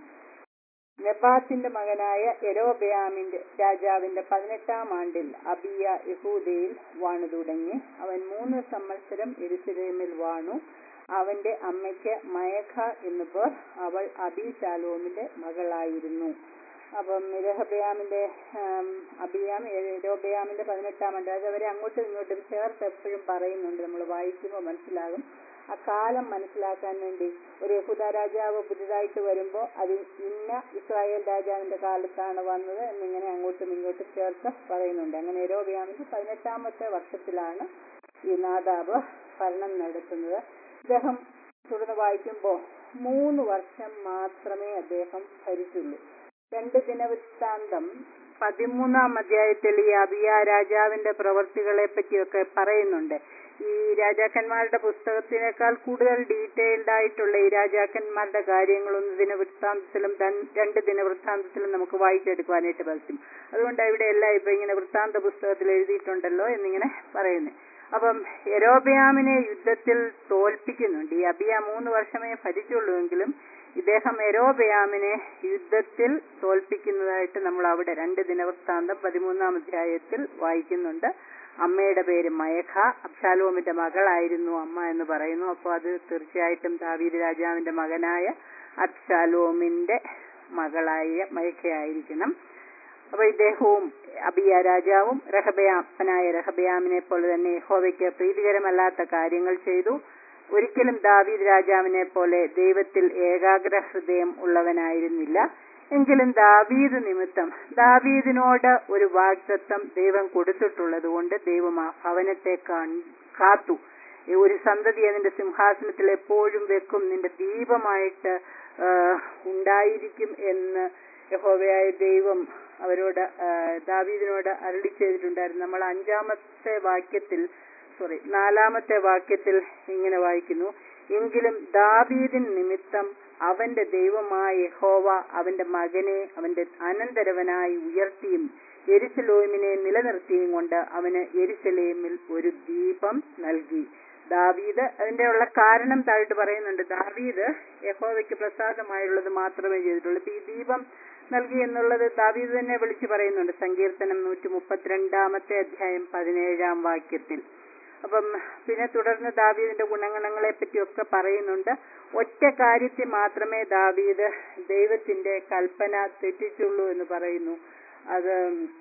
നെബാത്തിന്റെ മകനായ യരോബയാമിന്റെ രാജാവിന്റെ പതിനെട്ടാം ആണ്ടിൽ അബിയ യഹൂദയിൽ വാണു തുടങ്ങി അവൻ മൂന്ന് സംവത്സരം എരുസലേമിൽ വാണു അവന്റെ അമ്മയ്ക്ക് മയഖ എന്നു പേർ അവൾ അബിശാലോമിന്റെ മകളായിരുന്നു അപ്പം രഹബയാമിന്റെ ആം, അബിയാം യരോബയാമിന്റെ പതിനെട്ടാം ആണ്ട് അത് അവരെ അങ്ങോട്ടും ഇങ്ങോട്ടും ചേർത്ത് എപ്പോഴും പറയുന്നുണ്ട് നമ്മൾ വായിക്കുമ്പോൾ മനസ്സിലാകും ആ കാലം മനസ്സിലാക്കാൻ വേണ്ടി ഒരു യഹൂദ രാജാവ് പുതുതായിട്ട് വരുമ്പോൾ അത് ഇന്ന ഇസ്രായേൽ രാജാവിന്റെ കാലത്താണ് വന്നത് എന്നിങ്ങനെ അങ്ങോട്ടും ഇങ്ങോട്ടും ചേർത്ത് പറയുന്നുണ്ട് അങ്ങനെ യരോബയാമിന്റെ പതിനെട്ടാമത്തെ വർഷത്തിലാണ് ഈ നാദാബ് ഭരണം നടത്തുന്നത് അദ്ദേഹം തുടർന്ന് വായിക്കുമ്പോൾ മൂന്ന് വർഷം മാത്രമേ അദ്ദേഹം ഭരിച്ചുള്ളൂ രണ്ട് ദിനവൃത്താന്തം പതിമൂന്നാം അധ്യായത്തിൽ ഈ അബിയ രാജാവിന്റെ പ്രവർത്തികളെ പറ്റിയൊക്കെ പറയുന്നുണ്ട് ഈ രാജാക്കന്മാരുടെ പുസ്തകത്തിനേക്കാൾ കൂടുതൽ ഡീറ്റെയിൽഡ് ആയിട്ടുള്ള ഈ രാജാക്കന്മാരുടെ കാര്യങ്ങളൊന്നും ദിനവൃത്താന്തത്തിലും തൻ- രണ്ട് ദിനവൃത്താന്തത്തിലും നമുക്ക് വായിച്ചെടുക്കുവാനായിട്ട് പറ്റും അതുകൊണ്ട് ഇവിടെ എല്ലാം ഇപ്പൊ ഇങ്ങനെ വൃത്താന്ത പുസ്തകത്തിൽ എഴുതിയിട്ടുണ്ടല്ലോ എന്നിങ്ങനെ പറയുന്നത് അപ്പം യരോബയാമിനെ യുദ്ധത്തിൽ തോൽപ്പിക്കുന്നുണ്ട് ഈ അബിയ മൂന്ന് വർഷമേ ഭരിച്ചുള്ളൂവെങ്കിലും ഇദ്ദേഹം യരോബയാമിനെ യുദ്ധത്തിൽ തോൽപ്പിക്കുന്നതായിട്ട് നമ്മൾ അവിടെ രണ്ട് ദിനവൃത്താന്തം പതിമൂന്നാം അധ്യായത്തിൽ വായിക്കുന്നുണ്ട് അമ്മയുടെ പേര് മയഖ അബ്ഷാലോമിന്റെ മകളായിരുന്നു അമ്മ എന്ന് പറയുന്നു അപ്പോൾ അത് തീർച്ചയായിട്ടും ദാവീദ് രാജാവിന്റെ മകനായ അബ്ഷാലോമിന്റെ മകളായ മയഖയായിരിക്കണം അപ്പൊ ഇദ്ദേഹവും അബിയ രാജാവും റഹബയാപ്പനായ റഹബയാമിനെ പോലെ തന്നെ യഹോവയ്ക്ക് പ്രീതികരമല്ലാത്ത കാര്യങ്ങൾ ചെയ്തു ഒരിക്കലും ദാവീദ് രാജാവിനെ പോലെ ദൈവത്തിൽ ഏകാഗ്ര ഹൃദയം ഉള്ളവനായിരുന്നില്ല എങ്കിലും ദാവീദ് നിമിത്തം ദാവീദിനോട് ഒരു വാഗ്ദത്തം ദൈവം കൊടുത്തിട്ടുള്ളത് കൊണ്ട് ദൈവം ആ ഭവനത്തെ കാൺ- കാത്തു ഈ ഒരു സന്തതിയെ നിന്റെ സിംഹാസനത്തിൽ എപ്പോഴും വെക്കും നിന്റെ ദീപമായിട്ട് ആ, ഉണ്ടായിരിക്കും എന്ന് യഹോവയായ ദൈവം അവരോട് ആ, ദാവീദിനോട് അരളി ചെയ്തിട്ടുണ്ടായിരുന്നു നമ്മൾ അഞ്ചാമത്തെ വാക്യത്തിൽ സോറി നാലാമത്തെ വാക്യത്തിൽ ഇങ്ങനെ വായിക്കുന്നു എങ്കിലും ദാവീദിൻ നിമിത്തം അവന്റെ ദൈവമായ യഹോവ അവന്റെ മകനെ അവന്റെ അനന്തരവനായി ഉയർത്തിയും എരിശലോമിനെ നിലനിർത്തിയും കൊണ്ട് അവന് എരിശലേമിൽ ഒരു ദീപം നൽകി ദാവീദ് അതിന്റെ ഉള്ള കാരണം താഴോട്ട് പറയുന്നുണ്ട് ദാവീദ് യഹോവയ്ക്ക് പ്രസാദമായുള്ളത് മാത്രമേ ചെയ്തിട്ടുള്ളൂ ഇപ്പൊ ഈ ദീപം നൽകി എന്നുള്ളത് ദാവീദ് തന്നെ വിളിച്ചു പറയുന്നുണ്ട് സങ്കീർത്തനം നൂറ്റി മുപ്പത്തിരണ്ടാമത്തെ അധ്യായം പതിനേഴാം വാക്യത്തിൽ അപ്പം പിന്നെ തുടർന്ന് ദാവീദിന്റെ ഗുണഗണങ്ങളെ പറ്റിയൊക്കെ പറയുന്നുണ്ട് ഒറ്റ കാര്യത്തിൽ മാത്രമേ ദാവീദ് ദൈവത്തിന്റെ കൽപ്പന തെറ്റിച്ചുള്ളൂ എന്ന് പറയുന്നു അത്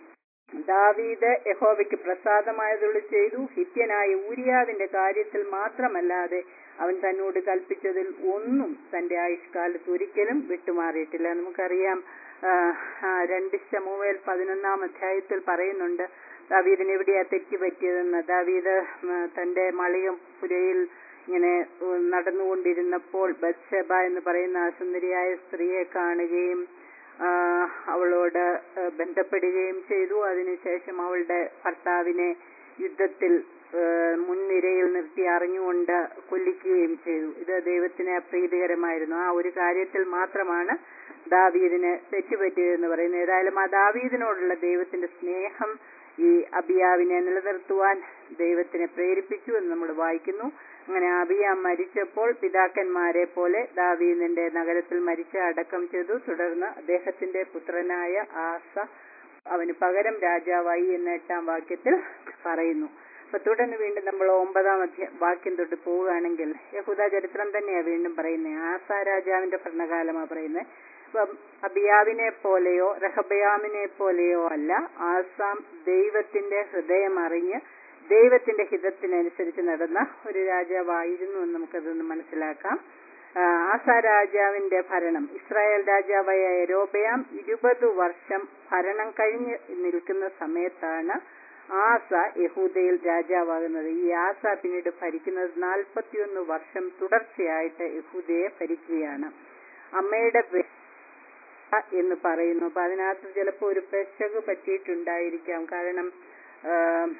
ദാവീദ് യഹോവയ്ക്ക് പ്രസാദമായതുള്ള ചെയ്തു ഹിത്യനായ ഊരിയാവിന്റെ കാര്യത്തിൽ മാത്രമല്ലാതെ അവൻ തന്നോട് കൽപ്പിച്ചതിൽ ഒന്നും തന്റെ ആയുഷ്കാലത്ത് ഒരിക്കലും വിട്ടുമാറിയിട്ടില്ല നമുക്കറിയാം ആ, ആ, രണ്ട് ശമൂവേൽ പതിനൊന്നാം അധ്യായത്തിൽ പറയുന്നുണ്ട് ദാവീദിന് എവിടെയാ തെറ്റ് പറ്റിയതെന്ന് ദാവീദ് ഉം, തന്റെ മളികം പുരയിൽ ഇങ്ങനെ ഉം, നടന്നുകൊണ്ടിരുന്നപ്പോൾ ബത്സബ എന്ന് പറയുന്ന ആ സുന്ദരിയായ സ്ത്രീയെ കാണുകയും ആ, അവളോട് ആ, ബന്ധപ്പെടുകയും ചെയ്തു അതിനുശേഷം അവളുടെ ഭർത്താവിനെ യുദ്ധത്തിൽ ആ, മുൻനിരയിൽ നിർത്തി അറിഞ്ഞുകൊണ്ട് കൊല്ലിക്കുകയും ചെയ്തു ഇത് ദൈവത്തിന് അപ്രീതികരമായിരുന്നു ആ ഒരു കാര്യത്തിൽ മാത്രമാണ് ദാവീദിന് തെറ്റുപറ്റിയതെന്ന് പറയുന്നത് ഏതായാലും ആ ദാവീദിനോടുള്ള ദൈവത്തിന്റെ സ്നേഹം ഈ അബിയാവിനെ നിലനിർത്തുവാൻ ദൈവത്തിനെ പ്രേരിപ്പിച്ചു എന്ന് നമ്മൾ വായിക്കുന്നു അങ്ങനെ അബിയാം മരിച്ചപ്പോൾ പിതാക്കന്മാരെ പോലെ ദാവീദിന്റെ നഗരത്തിൽ മരിച്ച് അടക്കം ചെയ്തു തുടർന്ന് അദ്ദേഹത്തിന്റെ പുത്രനായ ആസ അവന് പകരം രാജാവായി എന്ന എട്ടാം വാക്യത്തിൽ പറയുന്നു അപ്പൊ തുടർന്ന് വീണ്ടും നമ്മൾ ഒമ്പതാം അധ്യ വാക്യം തൊട്ട് പോവുകയാണെങ്കിൽ യഹൂദ ചരിത്രം തന്നെയാ വീണ്ടും പറയുന്നത് ആസ രാജാവിന്റെ ഭരണകാലമാ പറയുന്നത് അപ്പം അബിയാവിനെ പോലെയോ റഹബയാമിനെ പോലെയോ അല്ല ആസാം ദൈവത്തിന്റെ ഹൃദയം അറിഞ്ഞ് ദൈവത്തിന്റെ ഹിതത്തിനനുസരിച്ച് നടന്ന ഒരു രാജാവായിരുന്നു എന്ന് നമുക്കതൊന്ന് മനസ്സിലാക്കാം ആ, ആസ രാജാവിന്റെ ഭരണം ഇസ്രായേൽ രാജാവായ യരോബയാം ഇരുപത് വർഷം ഭരണം കഴിഞ്ഞ് നിൽക്കുന്ന സമയത്താണ് ആസ യഹൂദയിൽ രാജാവാകുന്നത് ഈ ആസ പിന്നീട് ഭരിക്കുന്നത് നാൽപ്പത്തിയൊന്ന് വർഷം തുടർച്ചയായിട്ട് യഹൂദയെ ഭരിക്കുകയാണ് അമ്മയുടെ വെ- എന്ന് പറയുന്നു അപ്പൊ അതിനകത്ത് ചിലപ്പോൾ ഒരു പെശക് പറ്റിയിട്ടുണ്ടായിരിക്കാം കാരണം ആ,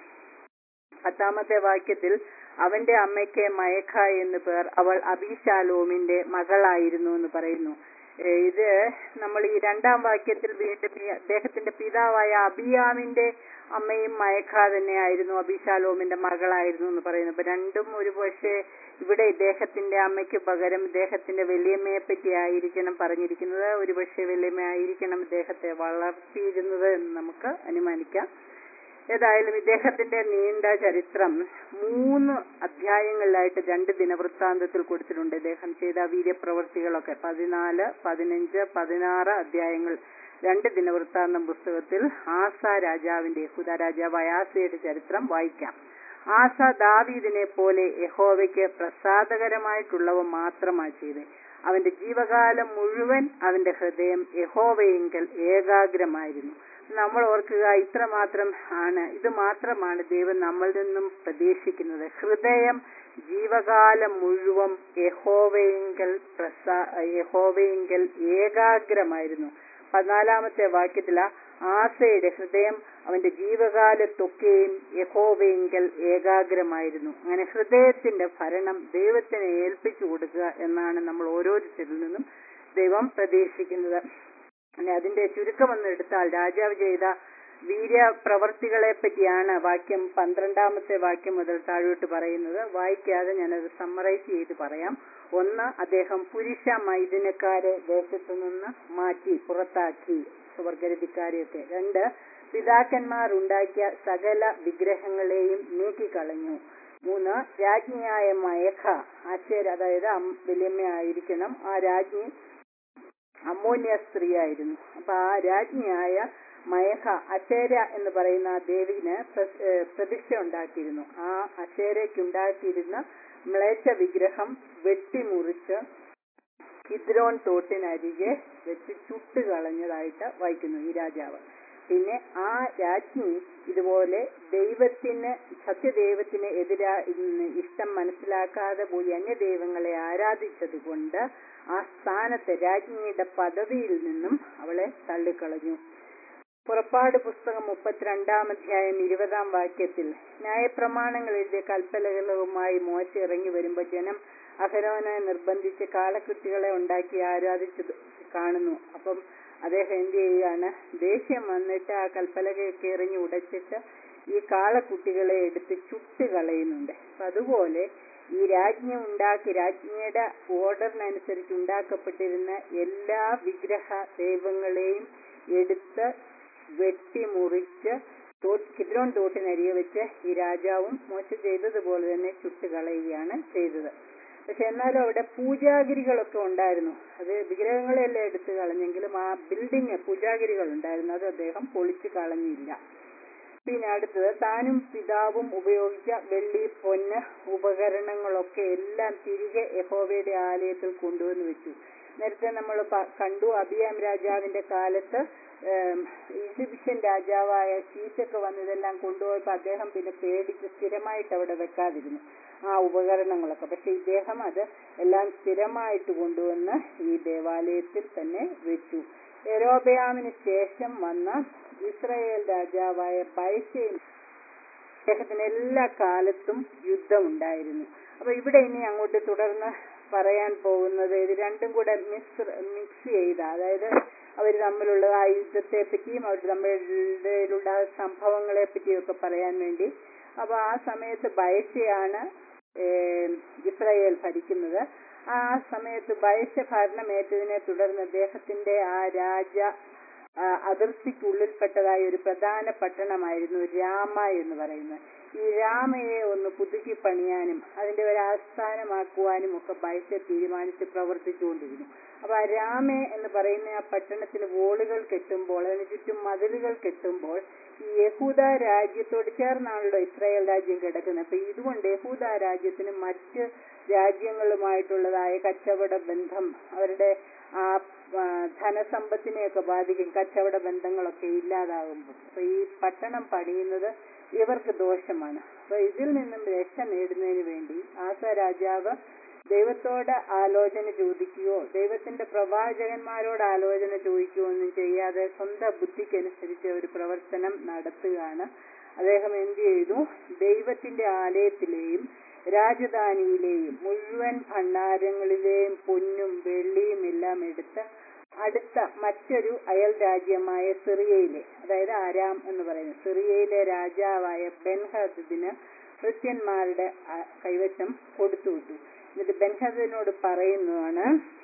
പത്താമത്തെ വാക്യത്തിൽ അവന്റെ അമ്മയ്ക്ക് മയഖ എന്ന് പേർ അവൾ അബീശാലോമിന്റെ മകളായിരുന്നു എന്ന് പറയുന്നു ഏ, ഇത് നമ്മൾ ഈ രണ്ടാം വാക്യത്തിൽ വീണ്ടും ഈ അദ്ദേഹത്തിന്റെ പിതാവായ അബിയാമിന്റെ അമ്മയും മയഖ തന്നെയായിരുന്നു അബിശാലോമിന്റെ മകളായിരുന്നു എന്ന് പറയുന്നു അപ്പൊ രണ്ടും ഒരു പക്ഷേ ഇവിടെ ഇദ്ദേഹത്തിന്റെ അമ്മയ്ക്ക് പകരം ഇദ്ദേഹത്തിന്റെ വലിയമ്മയെ പറ്റി ആയിരിക്കണം പറഞ്ഞിരിക്കുന്നത് ഒരു പക്ഷേ വലിയമ്മ ആയിരിക്കണം ഇദ്ദേഹത്തെ വളർത്തിയിരുന്നത് എന്ന് നമുക്ക് അനുമാനിക്കാം ഏതായാലും ഇദ്ദേഹത്തിന്റെ നീണ്ട ചരിത്രം മൂന്ന് അധ്യായങ്ങളിലായിട്ട് രണ്ട് ദിനവൃത്താന്തത്തിൽ കൊടുത്തിട്ടുണ്ട് ഇദ്ദേഹം ചെയ്ത വീര്യപ്രവൃത്തികളൊക്കെ പതിനാല് പതിനഞ്ച് പതിനാറ് അധ്യായങ്ങൾ രണ്ട് ദിനവൃത്താന്തം പുസ്തകത്തിൽ ആസ രാജാവിന്റെ യഹൂദ രാജാവായ ആസയുടെ ചരിത്രം വായിക്കാം ആസ ദാവീദിനെ പോലെ യഹോവയ്ക്ക് പ്രസാദകരമായിട്ടുള്ളവ മാത്രമാണ് ചെയ്തത് അവന്റെ ജീവകാലം മുഴുവൻ അവന്റെ ഹൃദയം യഹോവയെങ്കിൽ ഏകാഗ്രമായിരുന്നു നമ്മൾ ഓർക്കുക ഇത്രമാത്രം ആണ് ഇത് മാത്രമാണ് ദൈവം നമ്മളിൽ നിന്നും പ്രതീക്ഷിക്കുന്നത് ഹൃദയം ജീവകാലം മുഴുവൻ യഹോവയെങ്കിൽ പ്രസാ യഹോവയെങ്കിൽ ഏകാഗ്രമായിരുന്നു പതിനാലാമത്തെ വാക്യത്തില ആസയുടെ ഹൃദയം അവന്റെ ജീവകാലത്തൊക്കെയും യഹോവയെങ്കിൽ ഏകാഗ്രമായിരുന്നു അങ്ങനെ ഹൃദയത്തിന്റെ ഭരണം ദൈവത്തിന് ഏൽപ്പിച്ചു കൊടുക്കുക എന്നാണ് നമ്മൾ ഓരോരുത്തരിൽ നിന്നും ദൈവം പ്രതീക്ഷിക്കുന്നത് അല്ലെ അതിന്റെ ചുരുക്കമൊന്നും എടുത്താൽ രാജാവ് ചെയ്ത വീര്യ പ്രവർത്തികളെ പറ്റിയാണ് വാക്യം പന്ത്രണ്ടാമത്തെ വാക്യം മുതൽ താഴോട്ട് പറയുന്നത് വായിക്കാതെ ഞാനത് സമ്മറൈസ് ചെയ്ത് പറയാം ഒന്ന് അദ്ദേഹം പുരുഷ മൈദിനക്കാരെ ദേശത്തു നിന്ന് മാറ്റി പുറത്താക്കി സ്വർഗരതിക്കാരെയൊക്കെ രണ്ട് പിതാക്കന്മാർ ഉണ്ടാക്കിയ സകല വിഗ്രഹങ്ങളെയും നീക്കിക്കളഞ്ഞു മൂന്ന് രാജ്ഞിയായ മയഖ ആശേര അതായത് അം- വല്യമ്മയായിരിക്കണം ആ രാജ്ഞി അമ്മോന്യ സ്ത്രീയായിരുന്നു അപ്പൊ ആ രാജ്ഞിയായ മയഹ അശേര എന്ന് പറയുന്ന ആ ദേവിന് പ്ര- ഏഹ് പ്രതിഷ്ഠ ഉണ്ടാക്കിയിരുന്നു ആ അശേരയ്ക്കുണ്ടാക്കിയിരുന്ന മ്ലേച്ഛ വിഗ്രഹം വെട്ടിമുറിച്ച് കിദ്രോൺ തോട്ടിനരികെ വെച്ച് ചുട്ട് കളഞ്ഞതായിട്ട് വായിക്കുന്നു ഈ രാജാവ് പിന്നെ ആ രാജ്ഞി ഇതുപോലെ ദൈവത്തിന് സത്യദൈവത്തിന് എതിരാ ഉം, ഇഷ്ടം മനസ്സിലാക്കാതെ പോയി അന്യദൈവങ്ങളെ ആരാധിച്ചത് കൊണ്ട് ആ സ്ഥാനത്ത് രാജ്ഞിയുടെ പദവിയിൽ നിന്നും അവളെ തള്ളിക്കളഞ്ഞു പുറപ്പാട് പുസ്തകം മുപ്പത്തിരണ്ടാം അധ്യായം ഇരുപതാം വാക്യത്തിൽ ന്യായപ്രമാണങ്ങൾ എഴുതിയ കൽപ്പലകളുമായി മോശ ഇറങ്ങി വരുമ്പോൾ ജനം അഹരോനെ നിർബന്ധിച്ച് കാളക്കുട്ടികളെ ഉണ്ടാക്കി ആരാധിച്ചത് കാണുന്നു അപ്പം അദ്ദേഹം എന്ത് ചെയ്യുകയാണ് ദേഷ്യം വന്നിട്ട് ആ കൽപ്പലകയൊക്കെ എറിഞ്ഞ് ഉടച്ചിട്ട് ഈ കാളക്കുട്ടികളെ എടുത്ത് ചുട്ട് കളയുന്നുണ്ട് അപ്പൊ അതുപോലെ ഈ രാജ്ഞി ഉണ്ടാക്കി രാജ്ഞിയുടെ ഓർഡറിനനുസരിച്ച് ഉണ്ടാക്കപ്പെട്ടിരുന്ന എല്ലാ വിഗ്രഹ ദൈവങ്ങളെയും എടുത്ത് വെട്ടിമുറിച്ച് തോ- കിദ്രോൺ തോട്ടിനരികെ വെച്ച് ഈ രാജാവും മോശ ചെയ്തതുപോലെ തന്നെ ചുട്ടുകളയുകയാണ് ചെയ്തത് പക്ഷെ എന്നാലും അവിടെ പൂജാഗിരികളൊക്കെ ഉണ്ടായിരുന്നു അത് വിഗ്രഹങ്ങളെല്ലാം എടുത്തു കളഞ്ഞെങ്കിലും ആ ബിൽഡിങ് പൂജാഗിരികൾ ഉണ്ടായിരുന്നു അത് അദ്ദേഹം പൊളിച്ചു കളഞ്ഞില്ല പിന്നെ അടുത്തത് താനും പിതാവും ഉപയോഗിച്ച വെള്ളി പൊന്ന് ഉപകരണങ്ങളൊക്കെ എല്ലാം തിരികെ യഹോവയുടെ ആലയത്തിൽ കൊണ്ടുവന്ന് വെച്ചു നേരത്തെ നമ്മൾ കണ്ടു അബിയാം രാജാവിന്റെ കാലത്ത് ഏം, ഈജിപ്ഷ്യൻ രാജാവായ ശീശൊക്കെ വന്ന് ഇതെല്ലാം കൊണ്ടുപോയപ്പോൾ അദ്ദേഹം പിന്നെ പേടിച്ച് സ്ഥിരമായിട്ട് അവിടെ വെക്കാതിരുന്നു ആ ഉപകരണങ്ങളൊക്കെ പക്ഷെ ഇദ്ദേഹം അത് എല്ലാം സ്ഥിരമായിട്ട് കൊണ്ടുവന്ന് ഈ ദേവാലയത്തിൽ തന്നെ വെച്ചു യരോബയാമിന് ശേഷം വന്ന ഇസ്രായേൽ രാജാവായ പൈസയിൽ അദ്ദേഹത്തിന് എല്ലാ കാലത്തും യുദ്ധമുണ്ടായിരുന്നു അപ്പൊ ഇവിടെ ഇനി അങ്ങോട്ട് തുടർന്ന് പറയാൻ പോകുന്നത് ഇത് രണ്ടും കൂടെ മിക്സ് മിക്സ് ചെയ്ത അതായത് അവർ തമ്മിലുള്ള ആ യുദ്ധത്തെ പറ്റിയും അവർ തമ്മിലുള്ള സംഭവങ്ങളെ പറ്റിയും ഒക്കെ പറയാൻ വേണ്ടി അപ്പൊ ആ സമയത്ത് ബൈസയാണ് ഏം, ഇസ്രായേൽ ഭരിക്കുന്നത് ആ സമയത്ത് ബയശ ഭരണമേറ്റതിനെ തുടർന്ന് അദ്ദേഹത്തിന്റെ ആ രാജ ആ, അതിർത്തിക്കുള്ളിൽപ്പെട്ടതായ ഒരു പ്രധാന പട്ടണമായിരുന്നു രാമ എന്ന് പറയുന്നത് ഈ രാമയെ ഒന്ന് പുതുക്കി പണിയാനും അതിന്റെ ഒരു ആസ്ഥാനമാക്കുവാനും ഒക്കെ ബൈസ തീരുമാനിച്ച് പ്രവർത്തിച്ചുകൊണ്ടിരുന്നു അപ്പൊ ആ രാമെ എന്ന് പറയുന്ന ആ പട്ടണത്തിന് വോളുകൾ കെട്ടുമ്പോൾ അതിന് ചുറ്റും മതിലുകൾ കെട്ടുമ്പോൾ ഈ യഹൂദ രാജ്യത്തോട് ചേർന്നാണല്ലോ ഇസ്രായേൽ രാജ്യം കിടക്കുന്നത് അപ്പൊ ഇതുകൊണ്ട് യഹൂദ രാജ്യത്തിന് മറ്റ് രാജ്യങ്ങളുമായിട്ടുള്ളതായ കച്ചവട ബന്ധം അവരുടെ ആ ആ, ധനസമ്പത്തിനെയൊക്കെ ബാധിക്കും കച്ചവട ബന്ധങ്ങളൊക്കെ ഇല്ലാതാകുമ്പോൾ അപ്പൊ ഈ പട്ടണം പണിയുന്നത് ഇവർക്ക് ദോഷമാണ് അപ്പൊ ഇതിൽ നിന്നും രക്ഷ നേടുന്നതിന് വേണ്ടി ആസ രാജാവ് ദൈവത്തോട് ആലോചന ചോദിക്കുകയോ ദൈവത്തിന്റെ പ്രവാചകന്മാരോട് ആലോചന ചോദിക്കുകയോ ഒന്നും ചെയ്യാതെ സ്വന്തം ബുദ്ധിക്കനുസരിച്ച് ഒരു പ്രവർത്തനം നടത്തുകയാണ് അദ്ദേഹം എന്ത് ചെയ്തു ദൈവത്തിന്റെ ആലയത്തിലെയും രാജധാനിയിലെയും മുഴുവൻ ഭണ്ഡാരങ്ങളിലെയും പൊന്നും വെള്ളിയും എല്ലാം എടുത്ത് അടുത്ത മറ്റൊരു അയൽ രാജ്യമായ സിറിയയിലെ അതായത് ആരാം എന്ന് പറയുന്നത് സിറിയയിലെ രാജാവായ ബെൻഹദിന് ക്രിസ്ത്യന്മാരുടെ ആ, കൈവശം കൊടുത്തുവിട്ടു എന്നിട്ട് ബെൻഹദിനോട് പറയുന്നതാണ്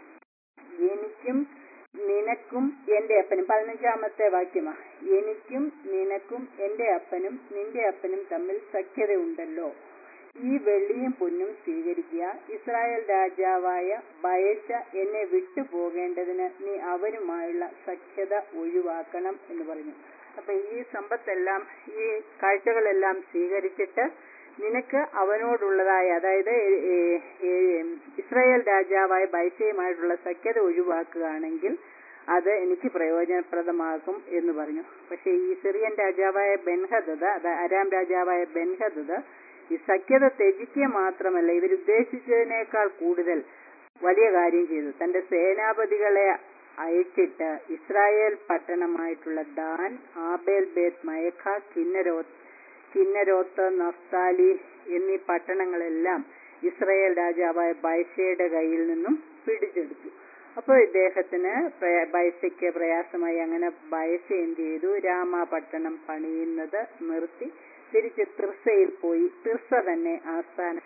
എനിക്കും നിനക്കും എന്റെ അപ്പനും പതിനഞ്ചാമത്തെ വാക്യമാ എനിക്കും നിനക്കും എന്റെ അപ്പനും നിന്റെ അപ്പനും തമ്മിൽ സഖ്യതയുണ്ടല്ലോ ഈ വെള്ളിയും പൊന്നും സ്വീകരിക്കുക ഇസ്രായേൽ രാജാവായ ബയശ എന്നെ വിട്ടുപോകേണ്ടതിന് നീ അവനുമായുള്ള സഖ്യത ഒഴിവാക്കണം എന്ന് പറഞ്ഞു അപ്പൊ ഈ സമ്പത്തെല്ലാം ഈ കാഴ്ചകളെല്ലാം സ്വീകരിച്ചിട്ട് നിനക്ക് അവനോടുള്ളതായ അതായത് ഏ- ഏ- ഏ- ഇസ്രായേൽ രാജാവായ ബൈസയുമായിട്ടുള്ള സഖ്യത ഒഴിവാക്കുകയാണെങ്കിൽ അത് എനിക്ക് പ്രയോജനപ്രദമാകും എന്ന് പറഞ്ഞു പക്ഷെ ഈ സിറിയൻ രാജാവായ ബെൻഹദത് അത് അരാം രാജാവായ ബെൻഹദത് ഈ സഖ്യത ത്യജിക്കുക മാത്രമല്ല ഇവരുദ്ദേശിച്ചതിനേക്കാൾ കൂടുതൽ വലിയ കാര്യം ചെയ്തു തന്റെ സേനാപതികളെ അയച്ചിട്ട് ഇസ്രായേൽ പട്ടണമായിട്ടുള്ള Dan Abel Beth Maacah Kinneroth Kinneroth Naphtali എന്നീ പട്ടണങ്ങളെല്ലാം ഇസ്രായേൽ രാജാവായ ബൈസയുടെ കയ്യിൽ നിന്നും പിടിച്ചെടുത്തു അപ്പോൾ ഇദ്ദേഹത്തിന് പ്രയ- ബൈസയ്ക്ക് പ്രയാസമായി അങ്ങനെ ബൈസ എന്ത് ചെയ്തു രാമ പട്ടണം പണിയുന്നത് നിർത്തി തിരിച്ച് തിർസയിൽ പോയി തിർസ തന്നെ ആസ്ഥാനം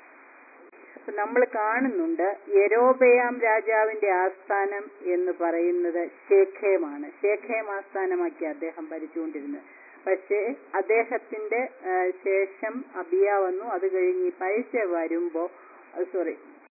അപ്പൊ നമ്മൾ കാണുന്നുണ്ട് യരോബയാം രാജാവിന്റെ ആസ്ഥാനം എന്ന് പറയുന്നത് ശേഖേമാണ് ശേഖേം ആസ്ഥാനമാക്കി അദ്ദേഹം ഭരിച്ചുകൊണ്ടിരുന്നത് പക്ഷേ അദ്ദേഹത്തിന്റെ ആ, ശേഷം അബിയ വന്നു അത് കഴിഞ്ഞ് ഈ പൈസ വരുമ്പോ സോറി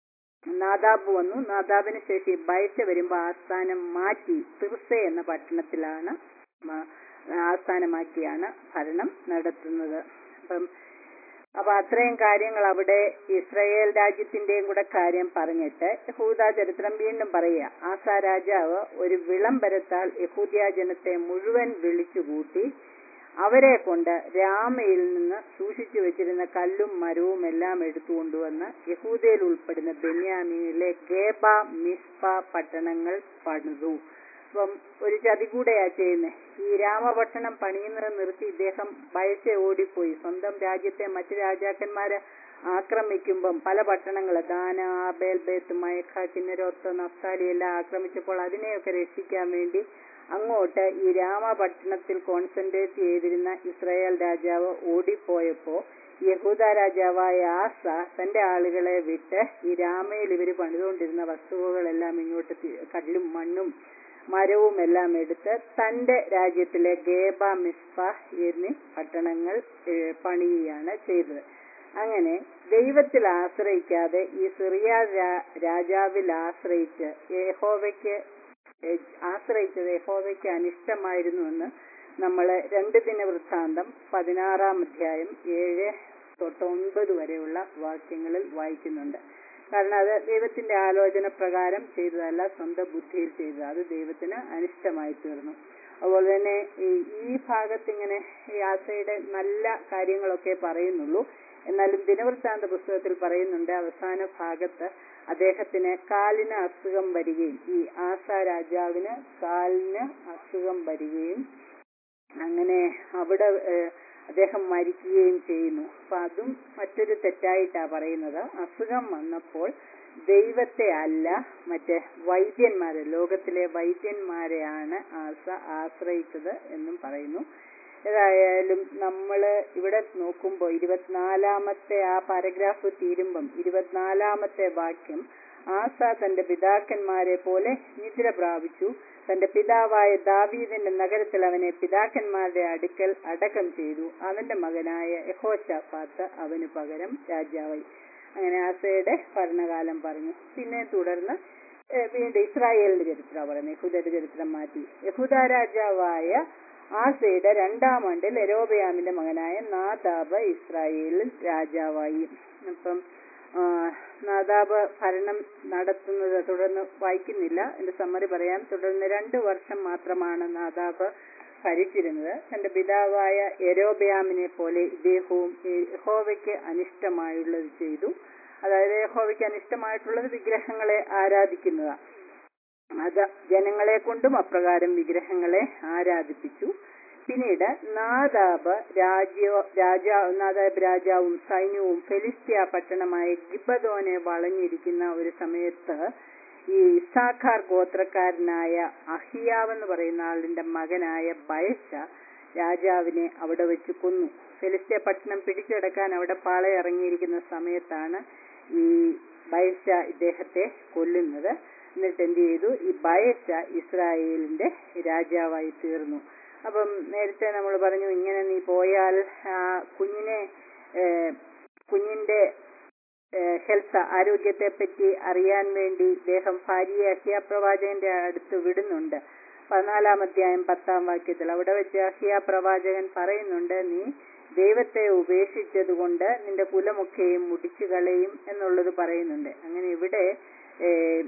നാദാബ് വന്നു നാദാബിന് ശേഷം ഈ ബൈസ വരുമ്പോ ആസ്ഥാനം മാറ്റി തിർസ എന്ന പട്ടണത്തിലാണ് മ- ആസ്ഥാനമാക്കിയാണ് ഭരണം നടത്തുന്നത് അപ്പം അപ്പൊ അത്രയും കാര്യങ്ങൾ അവിടെ ഇസ്രായേൽ രാജ്യത്തിന്റെയും കൂടെ കാര്യം പറഞ്ഞിട്ട് യഹൂദ ചരിത്രം വീണ്ടും പറയുക ആസാ രാജാവ് ഒരു വിളംബരത്താൽ യഹൂദ്യ ജനത്തെ മുഴുവൻ വിളിച്ചുകൂട്ടി അവരെ കൊണ്ട് രാമയിൽ നിന്ന് സൂക്ഷിച്ചു വെച്ചിരുന്ന കല്ലും മരവും എല്ലാം എടുത്തുകൊണ്ടുവന്ന് യഹൂദയിൽ ഉൾപ്പെടുന്ന ബെന്യാമീനിലെ ഗേബ മിസ്പ പട്ടണങ്ങൾ പണിതു അപ്പം ഒരു ചതി കൂടെയാ ചെയ്യുന്നത് ഈ രാമപട്ടണം പണിയുന്നത് നിർത്തി ഇദ്ദേഹം വയസ്സെ ഓടിപ്പോയി സ്വന്തം രാജ്യത്തെ മറ്റു രാജാക്കന്മാരെ ആക്രമിക്കുമ്പം പല പട്ടണങ്ങൾ ദാന ആബേൽ ബേത്ത് മയഖ കിന്നരോത്ത് നഫ്താലി എല്ലാം ആക്രമിച്ചപ്പോൾ അതിനെയൊക്കെ രക്ഷിക്കാൻ വേണ്ടി അങ്ങോട്ട് ഈ രാമപട്ടണത്തിൽ കോൺസെൻട്രേറ്റ് ചെയ്തിരുന്ന ഇസ്രായേൽ രാജാവ് ഓടിപ്പോയപ്പോ യഹൂദ രാജാവായ ആസ തന്റെ ആളുകളെ വിട്ട് ഈ രാമയിൽ ഇവർ പണിതുകൊണ്ടിരുന്ന വസ്തുവകളെല്ലാം ഇങ്ങോട്ട് തി- കല്ലും മണ്ണും മരവും എല്ലാം എടുത്ത് തന്റെ രാജ്യത്തിലെ ഗേബ മിസ്പ എന്നീ പട്ടണങ്ങൾ ഏഹ്, പണിയുകയാണ് ചെയ്തത് അങ്ങനെ ദൈവത്തിൽ ആശ്രയിക്കാതെ ഈ സിറിയ രാ- രാജാവിൽ ആശ്രയിച്ച് യഹോവയ്ക്ക് ഏഹ്, ആശ്രയിച്ചത് യഹോവയ്ക്ക് അനിഷ്ടമായിരുന്നുവെന്ന് നമ്മൾ രണ്ട് ദിന വൃത്താന്തം പതിനാറാം അധ്യായം ഏഴ് തൊട്ട് ഒൻപത് വരെയുള്ള വാക്യങ്ങളിൽ വായിക്കുന്നുണ്ട് കാരണം അത് ദൈവത്തിന്റെ ആലോചന പ്രകാരം ചെയ്തതല്ല സ്വന്തം ബുദ്ധിയിൽ ചെയ്തത് അത് ദൈവത്തിന് അനിഷ്ടമായി തീർന്നു അതുപോലെ തന്നെ ഈ ഈ ഭാഗത്ത് ഇങ്ങനെ ഈ ആസയുടെ നല്ല കാര്യങ്ങളൊക്കെ പറയുന്നുള്ളൂ എന്നാലും ദിനവൃത്താന്ത പുസ്തകത്തിൽ പറയുന്നുണ്ട് അവസാന ഭാഗത്ത് അദ്ദേഹത്തിന് കാലിന് അസുഖം വരികയും ഈ ആസ രാജാവിന് കാലിന് അസുഖം വരികയും അങ്ങനെ അവിടെ ഏഹ്, അദ്ദേഹം മരിക്കുകയും ചെയ്യുന്നു അപ്പൊ അതും മറ്റൊരു തെറ്റായിട്ടാ പറയുന്നത് അസുഖം വന്നപ്പോൾ ദൈവത്തെ അല്ല മറ്റേ വൈദ്യന്മാരെ ലോകത്തിലെ വൈദ്യന്മാരെയാണ് ആസ ആശ്രയിച്ചത് എന്നും പറയുന്നു ഏതായാലും നമ്മൾ ഇവിടെ നോക്കുമ്പോൾ ഇരുപത്തിനാലാമത്തെ ആ പാരഗ്രാഫ് തീരുമ്പം ഇരുപത്തിനാലാമത്തെ വാക്യം ആസ തന്റെ പിതാക്കന്മാരെ പോലെ നിദ്ര പ്രാപിച്ചു തന്റെ പിതാവായ ദാവീദിന്റെ നഗരത്തിൽ അവനെ പിതാക്കന്മാരുടെ അടുക്കൽ അടക്കം ചെയ്തു അവന്റെ മകനായ യഹോശാഫാത്ത് അവന് പകരം രാജാവായി അങ്ങനെ ആസയുടെ ഭരണകാലം പറഞ്ഞു പിന്നെ തുടർന്ന് ഏഹ് വീണ്ടും ഇസ്രായേലിന്റെ ചരിത്രം പറയുന്നത് യഹൂദയുടെ ചരിത്രം മാറ്റി യഹൂദ രാജാവായ ആസയുടെ രണ്ടാം ആണ്ടിൽ എരോബയാമിന്റെ മകനായ നാദാബ് ഇസ്രായേലിൽ രാജാവായി അപ്പം ആ, നാദാബ് ഭരണം നടത്തുന്നത് തുടർന്ന് വായിക്കുന്നില്ല എന്റെ സമ്മറി പറയാം തുടർന്ന് രണ്ടു വർഷം മാത്രമാണ് നാദാബ് ഭരിച്ചിരുന്നത് തന്റെ പിതാവായ എരോബയാമിനെ പോലെ ഇദ്ദേഹവും യഹോവയ്ക്ക് അനിഷ്ടമായുള്ളത് ചെയ്തു അതായത് യഹോവയ്ക്ക് അനിഷ്ടമായിട്ടുള്ളത് വിഗ്രഹങ്ങളെ ആരാധിക്കുന്നതാണ് അത് ജനങ്ങളെ കൊണ്ടും അപ്രകാരം വിഗ്രഹങ്ങളെ ആരാധിപ്പിച്ചു പിന്നീട് നാദാബ് രാജ്യ രാജാ നാദാബ് രാജാവും സൈന്യവും ഫെലിസ്ത്യ പട്ടണമായ ഗിബദോനെ വളഞ്ഞിരിക്കുന്ന ഒരു സമയത്ത് ഈ ഇസാഖാർ ഗോത്രക്കാരനായ അഹിയാവ് എന്ന് പറയുന്ന ആളിന്റെ മകനായ ബയശ രാജാവിനെ അവിടെ വെച്ച് കൊന്നു ഫെലിസ്ത്യ പട്ടണം പിടിച്ചെടുക്കാൻ അവിടെ പാളയിറങ്ങിയിരിക്കുന്ന സമയത്താണ് ഈ ബയശ ഇദ്ദേഹത്തെ കൊല്ലുന്നത് എന്നിട്ട് എന്ത് ചെയ്തു ഈ ബയശ ഇസ്രായേലിന്റെ രാജാവായി തീർന്നു അപ്പം നേരത്തെ നമ്മൾ പറഞ്ഞു ഇങ്ങനെ നീ പോയാൽ ആ കുഞ്ഞിനെ ഏഹ്, കുഞ്ഞിന്റെ ഹെൽത്ത് ആരോഗ്യത്തെ പറ്റി അറിയാൻ വേണ്ടി ഇദ്ദേഹം ഭാര്യയെ അഹിയ പ്രവാചകന്റെ അടുത്ത് വിടുന്നുണ്ട് പതിനാലാം അധ്യായം പത്താം വാക്യത്തിൽ അവിടെ വെച്ച് അഹിയ പ്രവാചകൻ പറയുന്നുണ്ട് നീ ദൈവത്തെ ഉപേക്ഷിച്ചതുകൊണ്ട് നിന്റെ കുലമൊക്കെയും മുടിച്ചു കളയും എന്നുള്ളത് പറയുന്നുണ്ട് അങ്ങനെ ഇവിടെ ഏഹ്,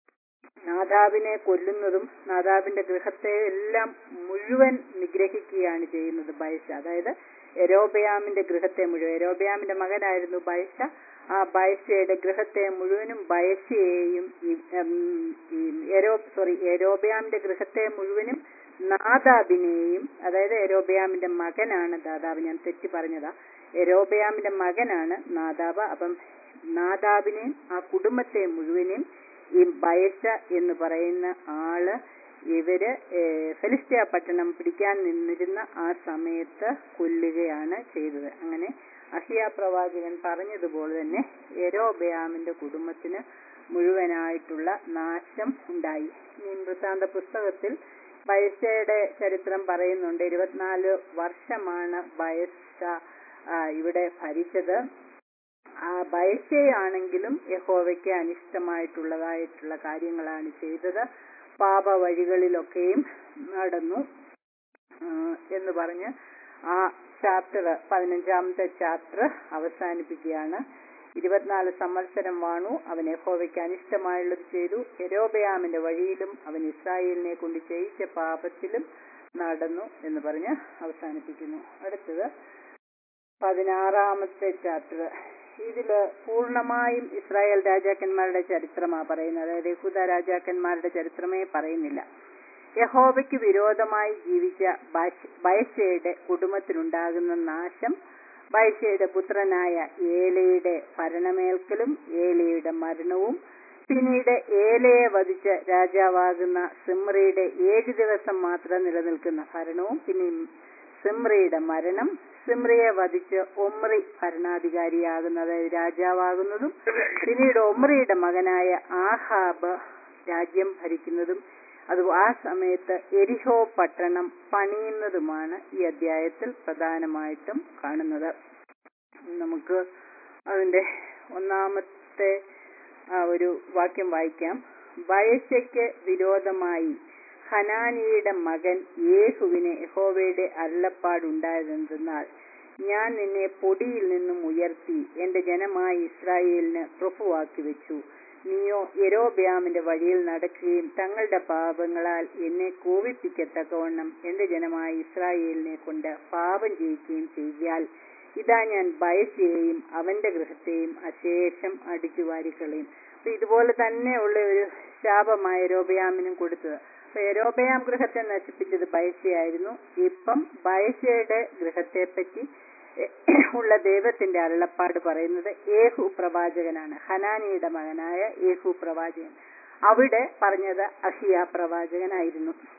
നാദാബിനെ കൊല്ലുന്നതും നാദാബിന്റെ ഗൃഹത്തെ എല്ലാം മുഴുവൻ നിഗ്രഹിക്കുകയാണ് ചെയ്യുന്നത് ബൈഷ അതായത് എരോബയാമിന്റെ ഗൃഹത്തെ മുഴുവൻ എരോബയാമിന്റെ മകനായിരുന്നു ബൈഷ ആ ബൈഷയുടെ ഗൃഹത്തെ മുഴുവനും ബയശയെയും ഈ- ഉം, ഈ എരോ സോറി എരോബയാമിന്റെ ഗൃഹത്തെ മുഴുവനും നാദാബിനെയും അതായത് എരോബയാമിന്റെ മകനാണ് ദാദാബ് ഞാൻ തെറ്റി പറഞ്ഞതാ എരോബയാമിന്റെ മകനാണ് നാദാബ് അപ്പം നാദാബിനെയും ആ കുടുംബത്തെ മുഴുവനും ഈ ബയശ എന്ന് പറയുന്ന ആള് ഇവര് ഏഹ്, ഫെലിസ്ത്യ പട്ടണം പിടിക്കാൻ നിന്നിരുന്ന ആ സമയത്ത് കൊല്ലുകയാണ് ചെയ്തത് അങ്ങനെ അഹിയ പ്രവാചകൻ പറഞ്ഞതുപോലെ തന്നെ എരോബയാമിന്റെ കുടുംബത്തിന് മുഴുവനായിട്ടുള്ള നാശം ഉണ്ടായി ഇനി വൃത്താന്ത പുസ്തകത്തിൽ ബയശയുടെ ചരിത്രം പറയുന്നുണ്ട് ഇരുപത്തിനാല് വർഷമാണ് ബയശ ആ, ഇവിടെ ഭരിച്ചത് ആ ബയശയാണെങ്കിലും യഹോവയ്ക്ക് അനിഷ്ടമായിട്ടുള്ളതായിട്ടുള്ള കാര്യങ്ങളാണ് ചെയ്തത് പാപ വഴികളിലൊക്കെയും നടന്നു ആ, എന്ന് പറഞ്ഞ് ആ ചാപ്റ്റർ പതിനഞ്ചാമത്തെ ചാപ്റ്റർ അവസാനിപ്പിക്കുകയാണ് ഇരുപത്തിനാല് സംവത്സരം വാണു അവൻ യഹോവയ്ക്ക് അനിഷ്ടമായുള്ളത് ചെയ്തു എരോബയാമിന്റെ വഴിയിലും അവൻ ഇസ്രായേലിനെ കൊണ്ട് ചെയ്യിച്ച പാപത്തിലും നടന്നു എന്ന് പറഞ്ഞ് അവസാനിപ്പിക്കുന്നു അടുത്തത് പതിനാറാമത്തെ ചാപ്റ്റർ ഇതില് പൂർണ്ണമായും ഇസ്രായേൽ രാജാക്കന്മാരുടെ ചരിത്രമാ പറയുന്നത് അതായത് യഹൂദ രാജാക്കന്മാരുടെ ചരിത്രമേ പറയുന്നില്ല യഹോവയ്ക്ക് വിരോധമായി ജീവിച്ച ബയശ- ബയശയുടെ കുടുംബത്തിനുണ്ടാകുന്ന നാശം ബയശയുടെ പുത്രനായ ഏലയുടെ ഭരണമേൽക്കലും ഏലയുടെ മരണവും പിന്നീട് ഏലയെ വധിച്ച രാജാവാകുന്ന സിമ്രിയുടെ ഏഴ് ദിവസം മാത്രം നിലനിൽക്കുന്ന ഭരണവും പിന്നെ സിമ്രിയുടെ മരണം സിമ്രിയെ വധിച്ച് ഒമ്രി ഭരണാധികാരിയാകുന്നത് അതായത് രാജാവാകുന്നതും പിന്നീട് ഒമ്രിയുടെ മകനായ ആഹാബ് രാജ്യം ഭരിക്കുന്നതും അത് ആ സമയത്ത് എരിഹോ പട്ടണം പണിയുന്നതുമാണ് ഈ അധ്യായത്തിൽ പ്രധാനമായിട്ടും കാണുന്നത് നമുക്ക് അതിന്റെ ഒന്നാമത്തെ ആ ഒരു വാക്യം വായിക്കാം വയസ്സയ്ക്ക് വിരോധമായി ഹനാനിയുടെ മകൻ യേഹുവിനെ യഹോവയുടെ അരുളപ്പാടുണ്ടായതെന്തെന്നാൽ ഞാൻ നിന്നെ പൊടിയിൽ നിന്നും ഉയർത്തി എന്റെ ജനമായ ഇസ്രായേലിന് പ്രഭുവാക്കി വെച്ചു നീയോ യെരോബ്യാമിന്റെ വഴിയിൽ നടക്കുകയും തങ്ങളുടെ പാപങ്ങളാൽ എന്നെ കോപിപ്പിക്കത്തക്കവണ്ണം എന്റെ ജനമായ ഇസ്രായേലിനെ കൊണ്ട് പാപം ചെയ്യിക്കുകയും ചെയ്യാൽ ഇതാ ഞാൻ ബയസിയെയും അവന്റെ ഗൃഹത്തെയും അശേഷം അടിച്ചു വാരിക്കളയും അപ്പൊ ഇതുപോലെ തന്നെയുള്ള ഒരു ശാപമായ രോബയാമിനും കൊടുത്തത് അപ്പൊ യരോബയാം ഗൃഹത്തെ നശിപ്പിച്ചത് ബയസയായിരുന്നു ഇപ്പം ബയസയുടെ ഗൃഹത്തെ പറ്റി ഉള്ള ദൈവത്തിന്റെ അരുളപ്പാട് പറയുന്നത് ഏഹു പ്രവാചകനാണ് ഹനാനിയുടെ മകനായ ഏഹു പ്രവാചകൻ അവിടെ പറഞ്ഞത് അഹിയ പ്രവാചകനായിരുന്നു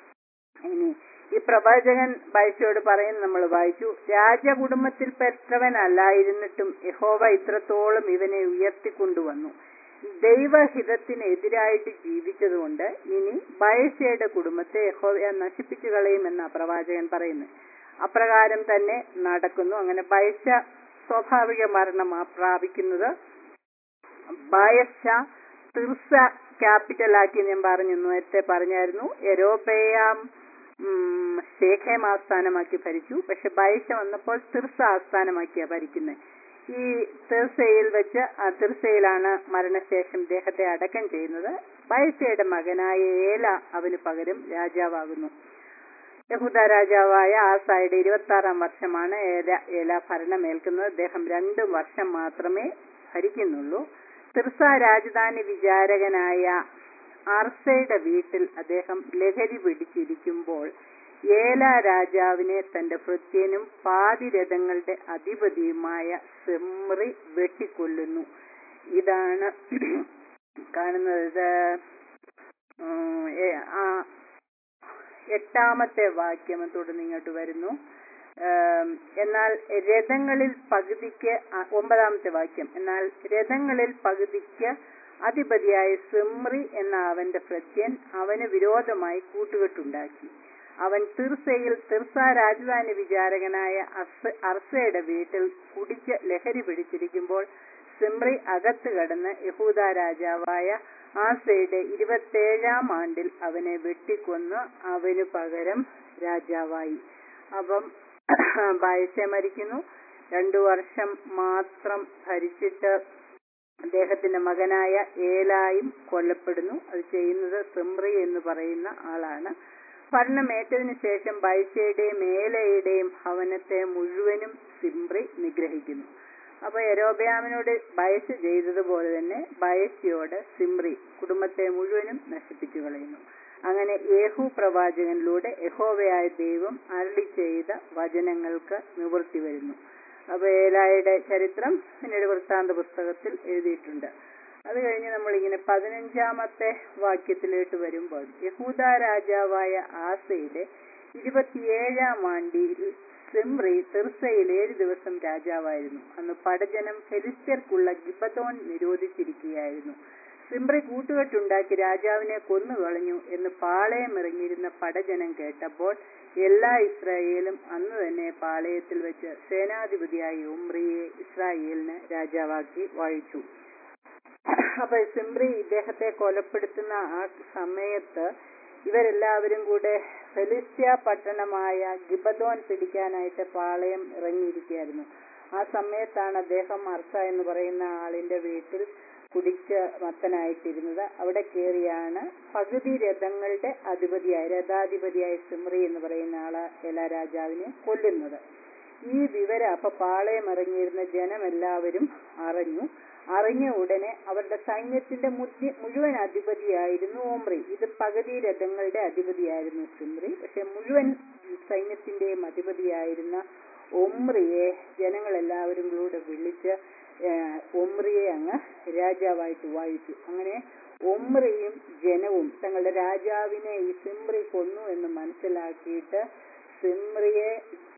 ഇനി ഈ പ്രവാചകൻ ബായിച്ചോട് പറയുന്നത് നമ്മൾ വായിച്ചു രാജകുടുംബത്തിൽപ്പെട്ടവനല്ലായിരുന്നിട്ടും യഹോവ ഇത്രത്തോളം ഇവനെ ഉയർത്തിക്കൊണ്ടുവന്നു ദൈവഹിതത്തിനെതിരായിട്ട് ജീവിച്ചതുകൊണ്ട് ഇനി ബയശയുടെ കുടുംബത്തെ യഹോവ നശിപ്പിച്ചു കളയുമെന്ന പ്രവാചകൻ പറയുന്നത് അപ്രകാരം തന്നെ നടക്കുന്നു അങ്ങനെ ബയശ സ്വാഭാവിക മരണം പ്രാപിക്കുന്നത് ബയശ തിർസ ക്യാപിറ്റലാക്കി ഞാൻ പറഞ്ഞു നേരത്തെ പറഞ്ഞായിരുന്നു എരോപയാം ശേഖയം ആസ്ഥാനമാക്കി ഭരിച്ചു പക്ഷെ ബൈശ വന്നപ്പോൾ തിർസ ആസ്ഥാനമാക്കിയാ ഭരിക്കുന്നത് ഈ തിർസയിൽ വെച്ച് ആ തിർസയിലാണ് മരണശേഷം ഇദ്ദേഹത്തെ അടക്കം ചെയ്യുന്നത് ബൈശയുടെ മകനായ ഏല അവന് പകരം രാജാവാകുന്നു യഹൂദ രാജാവായ ആസായുടെ ഇരുപത്തി ആറാം വർഷമാണ് ഏല ഏല ഭരണമേൽക്കുന്നത് അദ്ദേഹം രണ്ടു വർഷം മാത്രമേ ഭരിക്കുന്നുള്ളൂ തിർസ രാജധാനി വിചാരകനായ അർസയുടെ വീട്ടിൽ അദ്ദേഹം ലഹരി പിടിച്ചിരിക്കുമ്പോൾ ഏല രാജാവിനെ തന്റെ ഭൃത്യനും പാതിരഥങ്ങളുടെ അധിപതിയുമായ സെമ്രി വെട്ടിക്കൊല്ലുന്നു ഇതാണ് കാണുന്നത് ഇത് എട്ടാമത്തെ വാക്യം തുടർന്ന് ഇങ്ങോട്ട് വരുന്നു എന്നാൽ രഥങ്ങളിൽ പകുതിക്ക് ഒമ്പതാമത്തെ വാക്യം എന്നാൽ രഥങ്ങളിൽ പകുതിക്ക് അധിപതിയായ സിമ്രി എന്ന അവന്റെ ഭൃത്യൻ അവന് വിരോധമായി കൂട്ടുകെട്ടുണ്ടാക്കി അവൻ തിർസയിൽ തിർസ രാജധാനി വിചാരകനായ അർസയുടെ വീട്ടിൽ കുടിച്ച് ലഹരി പിടിച്ചിരിക്കുമ്പോൾ സിമ്രി അകത്ത് കടന്ന് യഹൂദ രാജാവായ ആസയുടെ ഇരുപത്തേഴാം ആണ്ടിൽ അവനെ വെട്ടിക്കൊന്ന് അവന് പകരം രാജാവായി അപ്പം ബായസ മരിക്കുന്നു രണ്ടു വർഷം മാത്രം ഭരിച്ചിട്ട് അദ്ദേഹത്തിന്റെ മകനായ ഏലായും കൊല്ലപ്പെടുന്നു അത് ചെയ്യുന്നത് സിമ്രി എന്ന് പറയുന്ന ആളാണ് ഭരണമേറ്റതിനു ശേഷം ബൈസയുടെയും ഏലയുടെയും ഭവനത്തെ മുഴുവനും സിംബ്രി നിഗ്രഹിക്കുന്നു അപ്പൊ യരോബയാമിനോട് ബയസ് ചെയ്തതുപോലെ തന്നെ ബയസിയോട് സിംറി കുടുംബത്തെ മുഴുവനും നശിപ്പിച്ചു കളയുന്നു അങ്ങനെ യേഹു പ്രവാചകനിലൂടെ യഹോവയായ ദൈവം അരളി ചെയ്ത വചനങ്ങൾക്ക് നിവൃത്തി വരുന്നു അപ്പൊ ഏലായുടെ ചരിത്രം പിന്നീട് വൃത്താന്ത പുസ്തകത്തിൽ എഴുതിയിട്ടുണ്ട് അത് കഴിഞ്ഞ് നമ്മൾ ഇങ്ങനെ പതിനഞ്ചാമത്തെ വാക്യത്തിലേക്ക് വരുമ്പോൾ യഹൂദ രാജാവായ ആസയുടെ ഇരുപത്തിയേഴാം ആണ്ടിൽ സിമ്രി തിർസയിൽ ഏഴ് ദിവസം രാജാവായിരുന്നു അന്ന് പടജനം ഫെലിസ്ത്യർക്കുള്ള ഗിബത്തോൺ നിരോധിച്ചിരിക്കുകയായിരുന്നു സിംബ്രി കൂട്ടുകെട്ടുണ്ടാക്കി രാജാവിനെ കൊന്നുകളഞ്ഞു എന്ന് പാളയമിറങ്ങിയിരുന്ന പടജനം കേട്ടപ്പോൾ എല്ലാ ഇസ്രായേലും അന്ന് തന്നെ പാളയത്തിൽ വെച്ച് സേനാധിപതിയായി ഉമ്രിയെ ഇസ്രായേലിന് രാജാവാക്കി വാഴിച്ചു അപ്പൊ സിംബ്രി ഇദ്ദേഹത്തെ കൊലപ്പെടുത്തുന്ന ആ സമയത്ത് ഇവരെല്ലാവരും കൂടെ ഫെലിസ്ത്യ പട്ടണമായ ഗിബദോൻ പിടിക്കാനായിട്ട് പാളയം ഇറങ്ങിയിരിക്കുകയായിരുന്നു ആ സമയത്താണ് അദ്ദേഹം അർസ എന്ന് പറയുന്ന ആളിന്റെ വീട്ടിൽ കുടിച്ച് മത്തനായിട്ടിരുന്നത് അവിടെ കയറിയാണ് പകുതി രഥങ്ങളുടെ അധിപതിയായ രഥാധിപതിയായ സിമ്രി എന്ന് പറയുന്ന ആള് എല രാജാവിനെ കൊല്ലുന്നത് ഈ വിവരം അപ്പൊ പാളയം ഇറങ്ങിയിരുന്ന ജനമെല്ലാവരും അറിഞ്ഞു അറിഞ്ഞ ഉടനെ അവരുടെ സൈന്യത്തിന്റെ മുഴുവൻ അധിപതിയായിരുന്നു ഓമ്രി ഇത് പകുതി രഥങ്ങളുടെ അധിപതിയായിരുന്നു സിമ്രി പക്ഷെ മുഴുവൻ സൈന്യത്തിന്റെയും അധിപതിയായിരുന്ന ഒമ്രിയെ ജനങ്ങളെല്ലാവരും കൂടെ വിളിച്ച് ഒമ്രിയെ അങ്ങ് രാജാവായിട്ട് വാഴിച്ചു അങ്ങനെ ഒമ്രിയും ജനവും തങ്ങളുടെ രാജാവിനെ ഈ സിമ്രി കൊന്നു എന്ന് മനസ്സിലാക്കിയിട്ട് സിമ്രിയെ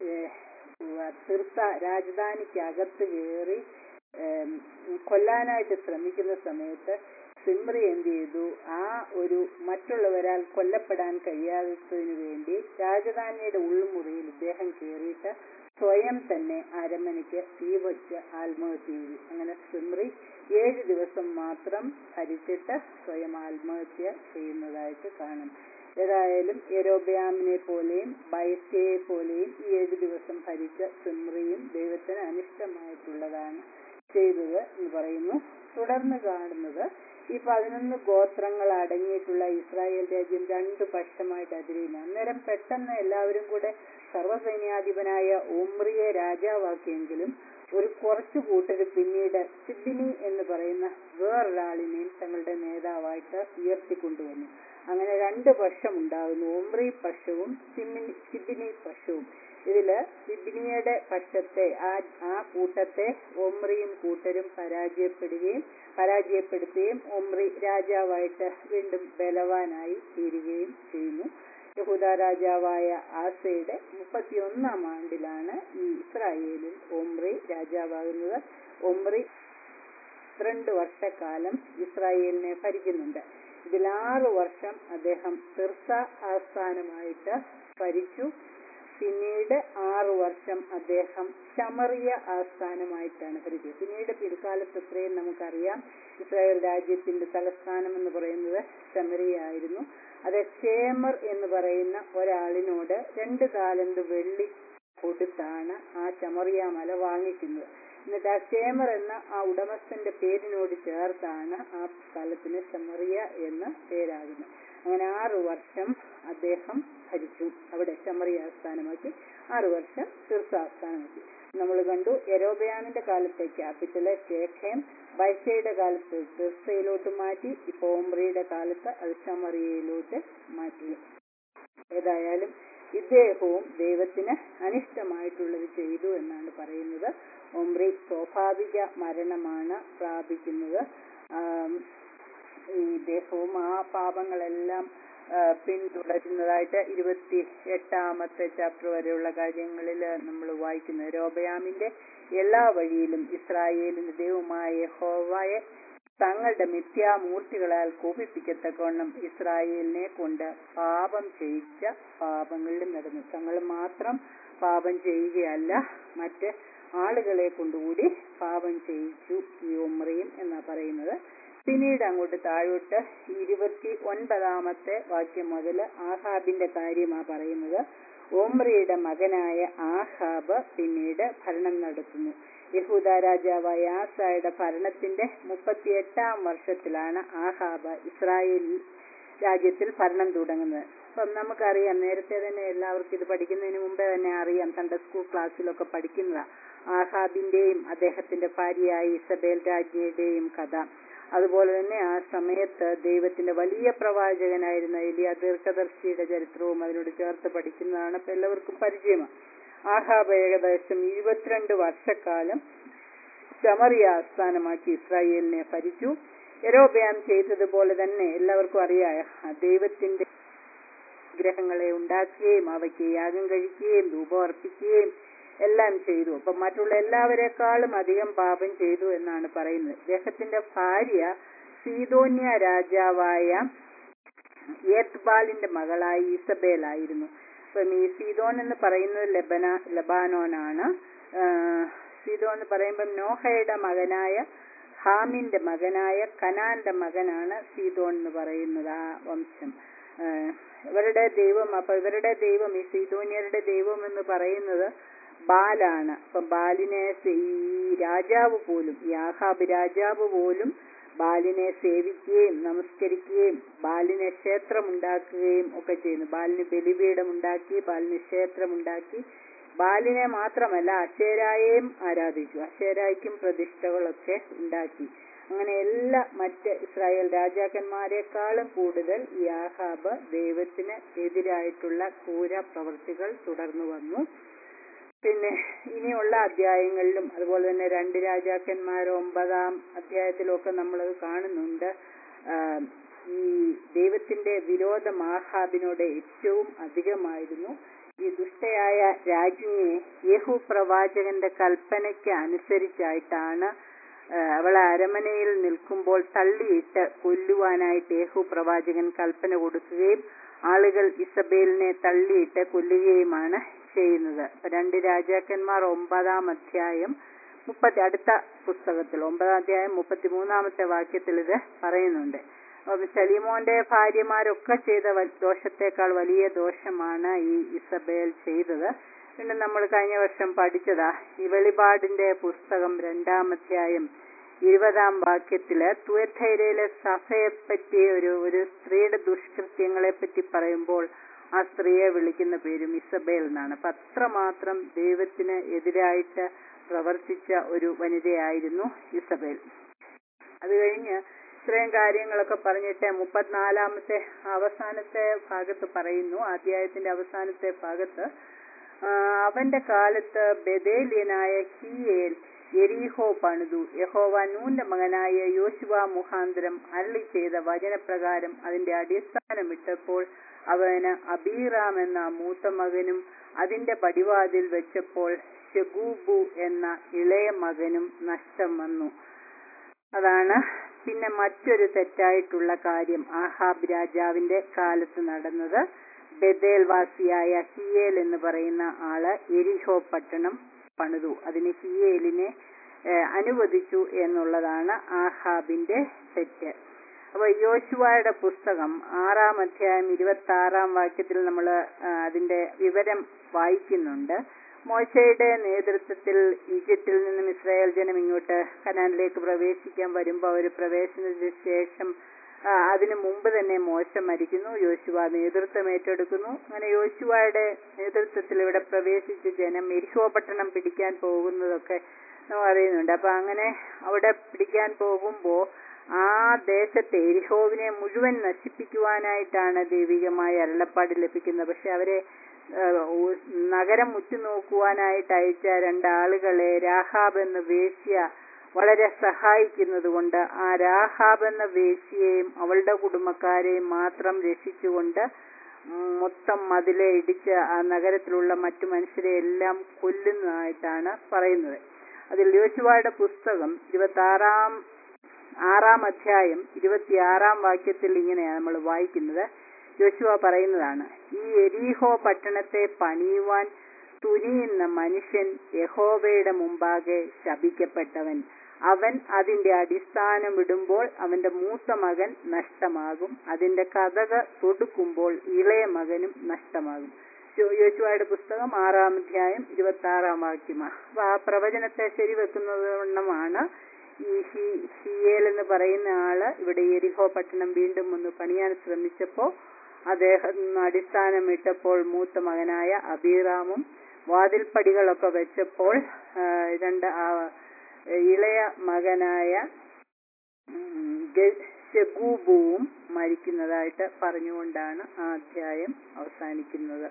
തീർത്ത രാജധാനിക്കകത്ത് കയറി കൊല്ലാനായിട്ട് ശ്രമിക്കുന്ന സമയത്ത് സിമ്രി എന്ത് ചെയ്തു ആ ഒരു മറ്റുള്ളവരാൽ കൊല്ലപ്പെടാൻ കഴിയാത്തതിനു വേണ്ടി രാജധാനിയുടെ ഉൾമുറിയിൽ ഇദ്ദേഹം കയറിയിട്ട് സ്വയം തന്നെ അരമനയ്ക്ക് തീ വച്ച് ആത്മഹത്യ ചെയ്തു അങ്ങനെ സിമ്രി ഏഴ് ദിവസം മാത്രം ഭരിച്ചിട്ട് സ്വയം ആത്മഹത്യ ചെയ്യുന്നതായിട്ട് കാണും ഏതായാലും യരോബയാമിനെ പോലെയും ബൈസ്യയെ പോലെയും ഈ ഏഴ് ദിവസം ഭരിച്ച സിമ്രിയും ദൈവത്തിന് അനിഷ്ടമായിട്ടുള്ളതാണ് ചെയ്തത് എന്ന് പറയുന്നു തുടർന്ന് കാണുന്നത് ഈ പതിനൊന്ന് ഗോത്രങ്ങൾ അടങ്ങിയിട്ടുള്ള ഇസ്രായേൽ രാജ്യം രണ്ടു പക്ഷമായിട്ട് അതിരിയുന്നു അന്നേരം പെട്ടെന്ന് എല്ലാവരും കൂടെ സർവ്വസൈന്യാധിപനായ ഉമ്രിയെ രാജാവാക്കിയെങ്കിലും ഒരു കുറച്ചു കൂട്ടര് പിന്നീട് സിബിനി എന്ന് പറയുന്ന വേറൊരാളിനെയും തങ്ങളുടെ നേതാവായിട്ട് ഉയർത്തിക്കൊണ്ടുവന്നു അങ്ങനെ രണ്ട് പക്ഷം ഉണ്ടാകുന്നു ഉമ്രി പക്ഷവും സിമിനി സിബിനി പക്ഷവും ഇതില് സിബിനിയുടെ പക്ഷത്തെ ആ ആ കൂട്ടത്തെ ഒമ്രിയും കൂട്ടരും പരാജയപ്പെടുകയും പരാജയപ്പെടുത്തുകയും ഒമ്രി രാജാവായിട്ട് വീണ്ടും ബലവാനായി തീരുകയും ചെയ്യുന്നു യഹൂദ യഹൂദ രാജാവായ ആസയുടെ മുപ്പത്തിയൊന്നാം ആണ്ടിലാണ് ഈ ഇസ്രായേലിൽ ഒമ്രി രാജാവാകുന്നത് ഒമ്രി പന്ത്രണ്ട് വർഷക്കാലം ഇസ്രായേലിനെ ഭരിക്കുന്നുണ്ട് ഇതിൽ ആറ് വർഷം അദ്ദേഹം തിർസ ആസ്ഥാനമായിട്ട് ഭരിച്ചു പിന്നീട് ആറു വർഷം അദ്ദേഹം ശമറിയ ആസ്ഥാനമായിട്ടാണ് ഭരിച്ചത് പിന്നീട് പിൽക്കാലത്ത് ഇത്രയും നമുക്കറിയാം ഇസ്രായേൽ രാജ്യത്തിന്റെ തലസ്ഥാനം എന്ന് പറയുന്നത് ശമറിയ ആയിരുന്നു അത് ക്ഷേമർ എന്ന് പറയുന്ന ഒരാളിനോട് രണ്ട് താലന്ത് വെള്ളി കൊടുത്താണ് ആ ചമറിയ മല വാങ്ങിക്കുന്നത് എന്നിട്ട് ആ ക്ഷേമർ എന്ന ആ ഉടമസ്ഥന്റെ പേരിനോട് ചേർത്താണ് ആ സ്ഥലത്തിന് ശമറിയ എന്ന് പേരാകുന്നത് അങ്ങനെ ആറു വർഷം അദ്ദേഹം ഭരിച്ചു അവിടെ ശമറിയ ആസ്ഥാനമാക്കി ആറു വർഷം തീർച്ച ആസ്ഥാനമാക്കി നമ്മൾ കണ്ടു യരോബയാമിന്റെ കാലത്തെ ക്യാപിറ്റല് ശേഖയം ബൈസയുടെ കാലത്ത് തീർച്ചയിലോട്ട് മാറ്റി ഇപ്പൊ ഓംബ്രിയുടെ കാലത്ത് അത് ശമറിയയിലോട്ട് മാറ്റി ഏതായാലും ഇദ്ദേഹവും ദൈവത്തിന് അനിഷ്ടമായിട്ടുള്ളത് ചെയ്തു എന്നാണ് പറയുന്നത് ഒമ്രി സ്വാഭാവിക മരണമാണ് പ്രാപിക്കുന്നത് ആം, ഈ ഇദ്ദേഹവും ആ പാപങ്ങളെല്ലാം ആ, പിന്തുടരുന്നതായിട്ട് ഇരുപത്തി എട്ടാമത്തെ ചാപ്റ്റർ വരെയുള്ള കാര്യങ്ങളിൽ നമ്മൾ വായിക്കുന്നത് രോബയാമിന്റെ എല്ലാ വഴിയിലും ഇസ്രായേലിന്റെ ദൈവമായ യഹോവയെ തങ്ങളുടെ മിഥ്യാമൂർത്തികളാൽ കോപിപ്പിക്കത്തക്കവണ്ണം ഇസ്രായേലിനെ കൊണ്ട് പാപം ചെയ്യിച്ച പാപങ്ങളിൽ നടന്നു തങ്ങൾ മാത്രം പാപം ചെയ്യുകയല്ല മറ്റ് ആളുകളെ കൊണ്ടുകൂടി പാപം ചെയ്യിച്ചു ഈ ഉമ്രയും എന്നാ പറയുന്നത് പിന്നീട് അങ്ങോട്ട് താഴോട്ട് ഇരുപത്തി ഒൻപതാമത്തെ വാക്യം മുതൽ ആഹാബിന്റെ കാര്യമാ പറയുന്നത് ഓമ്രിയുടെ മകനായ ആഹാബ് പിന്നീട് ഭരണം നടത്തുന്നു യഹൂദ രാജാവായ ആസായുടെ ഭരണത്തിന്റെ മുപ്പത്തിയെട്ടാം വർഷത്തിലാണ് ആഹാബ് ഇസ്രായേൽ രാജ്യത്തിൽ ഭരണം തുടങ്ങുന്നത് അപ്പം നമുക്കറിയാം നേരത്തെ തന്നെ എല്ലാവർക്കും ഇത് പഠിക്കുന്നതിന് മുമ്പേ തന്നെ അറിയാം സൺഡേ സ്കൂൾ ക്ലാസ്സിലൊക്കെ പഠിക്കുന്നതാ ആഹാബിന്റെയും അദ്ദേഹത്തിന്റെ ഭാര്യയായ ഇസബേൽ രാജ്ഞിയുടെയും കഥ അതുപോലെ തന്നെ ആ സമയത്ത് ദൈവത്തിന്റെ വലിയ പ്രവാചകനായിരുന്ന എലിയ ദീർഘദർശിയുടെ ചരിത്രവും അതിനോട് ചേർത്ത് പഠിക്കുന്നതാണ് ഇപ്പൊ എല്ലാവർക്കും പരിചയമാണ് ആഹാബ് ഏകദേശം ഇരുപത്തിരണ്ട് വർഷക്കാലം ശമറിയ ആസ്ഥാനമാക്കി ഇസ്രായേലിനെ ഭരിച്ചു യരോബയാം ചെയ്തതുപോലെ തന്നെ എല്ലാവർക്കും അറിയാം ആ ദൈവത്തിന്റെ വിഗ്രഹങ്ങളെ ഉണ്ടാക്കുകയും അവയ്ക്ക് യാഗം കഴിക്കുകയും ധൂപം അർപ്പിക്കുകയും എല്ലാം ചെയ്തു അപ്പൊ മറ്റുള്ള എല്ലാവരെക്കാളും അധികം പാപം ചെയ്തു എന്നാണ് പറയുന്നത് ഇദ്ദേഹത്തിന്റെ ഭാര്യ സീതോന്യ രാജാവായ ഏത്ബാലിന്റെ മകളായി ഇസബേൽ ആയിരുന്നു അപ്പം ഈ സീതോൻ എന്ന് പറയുന്നത് ലബന ലബാനോനാണ് ആഹ് സീതോൻ എന്ന് പറയുമ്പം നോഹയുടെ മകനായ ഹാമിന്റെ മകനായ കനാന്റെ മകനാണ് സീതോൻ എന്ന് പറയുന്നത് ആ വംശം ആഹ് ഇവരുടെ ദൈവം അപ്പൊ ഇവരുടെ ദൈവം ഈ സീതോന്യരുടെ ദൈവം എന്ന് പറയുന്നത് ബാലാണ് അപ്പൊ ബാലിനെ സേ- ഈ രാജാവ് പോലും ഈ ആഹാബ് രാജാവ് പോലും ബാലിനെ സേവിക്കുകയും നമസ്കരിക്കുകയും ബാലിന് ക്ഷേത്രമുണ്ടാക്കുകയും ഒക്കെ ചെയ്യുന്നു ബാലിന് ബലിപീഠം ഉണ്ടാക്കി ബാലിന് ക്ഷേത്രമുണ്ടാക്കി ബാലിനെ മാത്രമല്ല അക്ഷേരായെയും ആരാധിച്ചു അക്ഷേരായ്ക്കും പ്രതിഷ്ഠകളൊക്കെ ഉണ്ടാക്കി അങ്ങനെ എല്ലാ മറ്റ് ഇസ്രായേൽ രാജാക്കന്മാരെക്കാളും കൂടുതൽ ഈ ആഹാബ് ദൈവത്തിന് എതിരായിട്ടുള്ള ക്രൂര പ്രവൃത്തികൾ തുടർന്നു വന്നു പിന്നെ ഇനിയുള്ള അധ്യായങ്ങളിലും അതുപോലെ തന്നെ രണ്ട് രാജാക്കന്മാർ ഒമ്പതാം അധ്യായത്തിലൊക്കെ നമ്മളത് കാണുന്നുണ്ട് ആഹ് ഈ ദൈവത്തിന്റെ വിരോധം ആഹാബിനോട് ഏറ്റവും അധികമായിരുന്നു ഈ ദുഷ്ടയായ രാജ്ഞിയെ യേഹു പ്രവാചകന്റെ കൽപ്പനയ്ക്ക് അനുസരിച്ചായിട്ടാണ് ആഹ് അവളെ അരമനയിൽ നിൽക്കുമ്പോൾ തള്ളിയിട്ട് കൊല്ലുവാനായിട്ട് യേഹു പ്രവാചകൻ കൽപ്പന കൊടുക്കുകയും ആളുകൾ ഇസബേലിനെ തള്ളിയിട്ട് കൊല്ലുകയുമാണ് ചെയ്യുന്നത് അപ്പൊ രണ്ട് രാജാക്കന്മാർ ഒമ്പതാം അധ്യായം മുപ്പത്തി അടുത്ത പുസ്തകത്തിൽ ഒമ്പതാം അധ്യായം മുപ്പത്തിമൂന്നാമത്തെ വാക്യത്തിൽ ഇത് പറയുന്നുണ്ട് അപ്പൊ സലിമോന്റെ ഭാര്യമാരൊക്കെ ചെയ്ത വ- ദോഷത്തെക്കാൾ വലിയ ദോഷമാണ് ഈ ഇസബേൽ ചെയ്തത് പിന്നെ നമ്മൾ കഴിഞ്ഞ വർഷം പഠിച്ചതാ ഈ വെളിപാടിന്റെ പുസ്തകം രണ്ടാം അധ്യായം ഇരുപതാം വാക്യത്തില് തുയഥൈരയിലെ സഭയെപ്പറ്റി ഒരു ഒരു സ്ത്രീയുടെ ദുഷ്കൃത്യങ്ങളെ പറ്റി പറയുമ്പോൾ ആ സ്ത്രീയെ വിളിക്കുന്ന പേരും ഇസബേൽ എന്നാണ് അപ്പൊ അത്രമാത്രം ദൈവത്തിന് എതിരായിട്ട് പ്രവർത്തിച്ച ഒരു വനിതയായിരുന്നു ഇസബേൽ അത് കഴിഞ്ഞ് ഇത്രയും കാര്യങ്ങളൊക്കെ പറഞ്ഞിട്ട് മുപ്പത്തിനാലാമത്തെ അവസാനത്തെ ഭാഗത്ത് പറയുന്നു അധ്യായത്തിന്റെ അവസാനത്തെ ഭാഗത്ത് ആ, അവന്റെ കാലത്ത് ബദേലിയനായ ഹീയേൽ എരീഹോ പണിതു യഹോവ നൂന്റെ മകനായ യോശുവ മുഖാന്തരം അരളി ചെയ്ത വചനപ്രകാരം അതിന്റെ അടിസ്ഥാനമിട്ടപ്പോൾ അവന് അബീറാം എന്ന മൂത്ത മകനും അതിന്റെ പടിവാതിൽ വെച്ചപ്പോൾ ഷെഗൂബു എന്ന ഇളയ മകനും നഷ്ടം വന്നു അതാണ് പിന്നെ മറ്റൊരു തെറ്റായിട്ടുള്ള കാര്യം ആഹാബ് രാജാവിന്റെ കാലത്ത് നടന്നത് ബദേൽവാസിയായ ഹിയേൽ എന്ന് പറയുന്ന ആള് എരിഹോ പട്ടണം പണിതു അതിന് ഹിയേലിനെ ഏഹ്, അനുവദിച്ചു എന്നുള്ളതാണ് ആഹാബിന്റെ തെറ്റ് അപ്പൊ യോശുവയുടെ പുസ്തകം ആറാം അധ്യായം ഇരുപത്തി ആറാം വാക്യത്തിൽ നമ്മൾ അതിന്റെ വിവരം വായിക്കുന്നുണ്ട് മോശയുടെ നേതൃത്വത്തിൽ ഈജിപ്തിൽ നിന്നും ഇസ്രായേൽ ജനം ഇങ്ങോട്ട് കനാനിലേക്ക് പ്രവേശിക്കാൻ വരുമ്പോൾ അവർ പ്രവേശനത്തിന് ശേഷം ആ, അതിനു മുമ്പ് തന്നെ മോശ മരിക്കുന്നു യോശുവ നേതൃത്വം ഏറ്റെടുക്കുന്നു അങ്ങനെ യോശുവയുടെ നേതൃത്വത്തിൽ ഇവിടെ പ്രവേശിച്ച് ജനം എരിഹോ പട്ടണം പിടിക്കാൻ പോകുന്നതൊക്കെ നമ്മൾ അറിയുന്നുണ്ട് അപ്പൊ അങ്ങനെ അവിടെ പിടിക്കാൻ പോകുമ്പോ ആ ദേശത്തെ എരിഹോവിനെ മുഴുവൻ നശിപ്പിക്കുവാനായിട്ടാണ് ദൈവികമായ അരുളപ്പാട് ലഭിക്കുന്നത് പക്ഷെ അവരെ ഏഹ്, ഉ- നഗരം ഉറ്റുനോക്കുവാനായിട്ട് അയച്ച രണ്ടാളുകളെ രാഹാബ് എന്ന വേശ്യ വളരെ സഹായിക്കുന്നത് കൊണ്ട് ആ രാഹാബ് എന്ന വേശ്യയെയും അവളുടെ കുടുംബക്കാരെയും മാത്രം രക്ഷിച്ചുകൊണ്ട് മൊത്തം മതിലെ ഇടിച്ച് ആ നഗരത്തിലുള്ള മറ്റു മനുഷ്യരെ എല്ലാം കൊല്ലുന്നതായിട്ടാണ് പറയുന്നത് അതിൽ യോശുവയുടെ പുസ്തകം ഇരുപത്തി ആറാം ആറാം അധ്യായം ഇരുപത്തിയാറാം വാക്യത്തിൽ ഇങ്ങനെയാണ് നമ്മൾ വായിക്കുന്നത് യോശുവ പറയുന്നതാണ് ഈ എരീഹോ പട്ടണത്തെ പണിയുവാൻ തുനിയുന്ന മനുഷ്യൻ യഹോവയുടെ മുമ്പാകെ ശപിക്കപ്പെട്ടവൻ അവൻ അതിന്റെ അടിസ്ഥാനം ഇടുമ്പോൾ അവന്റെ മൂത്ത മകൻ നഷ്ടമാകും അതിന്റെ കഥക തൊടുക്കുമ്പോൾ ഇളയ മകനും നഷ്ടമാകും യോ- യോശുവയുടെ പുസ്തകം ആറാം അധ്യായം ഇരുപത്തി ആറാം വാക്യമാണ് അപ്പൊ ആ പ്രവചനത്തെ ശരിവെക്കുന്നത് വണ്ണമാണ് ഈ ഹി- ഹിയേൽ എന്ന് പറയുന്ന ആള് ഇവിടെ എരിഹോ പട്ടണം വീണ്ടും ഒന്ന് പണിയാൻ ശ്രമിച്ചപ്പോ അദ്ദേഹം അടിസ്ഥാനം ഇട്ടപ്പോൾ മൂത്ത മകനായ അബീറാമും വാതിൽപ്പടികളൊക്കെ വെച്ചപ്പോൾ ആ, രണ്ട് ആ, ഇളയ മകനായ ഉം, ഗ- ശെഗൂബുവും മരിക്കുന്നതായിട്ട് പറഞ്ഞുകൊണ്ടാണ് ആ അധ്യായം അവസാനിക്കുന്നത്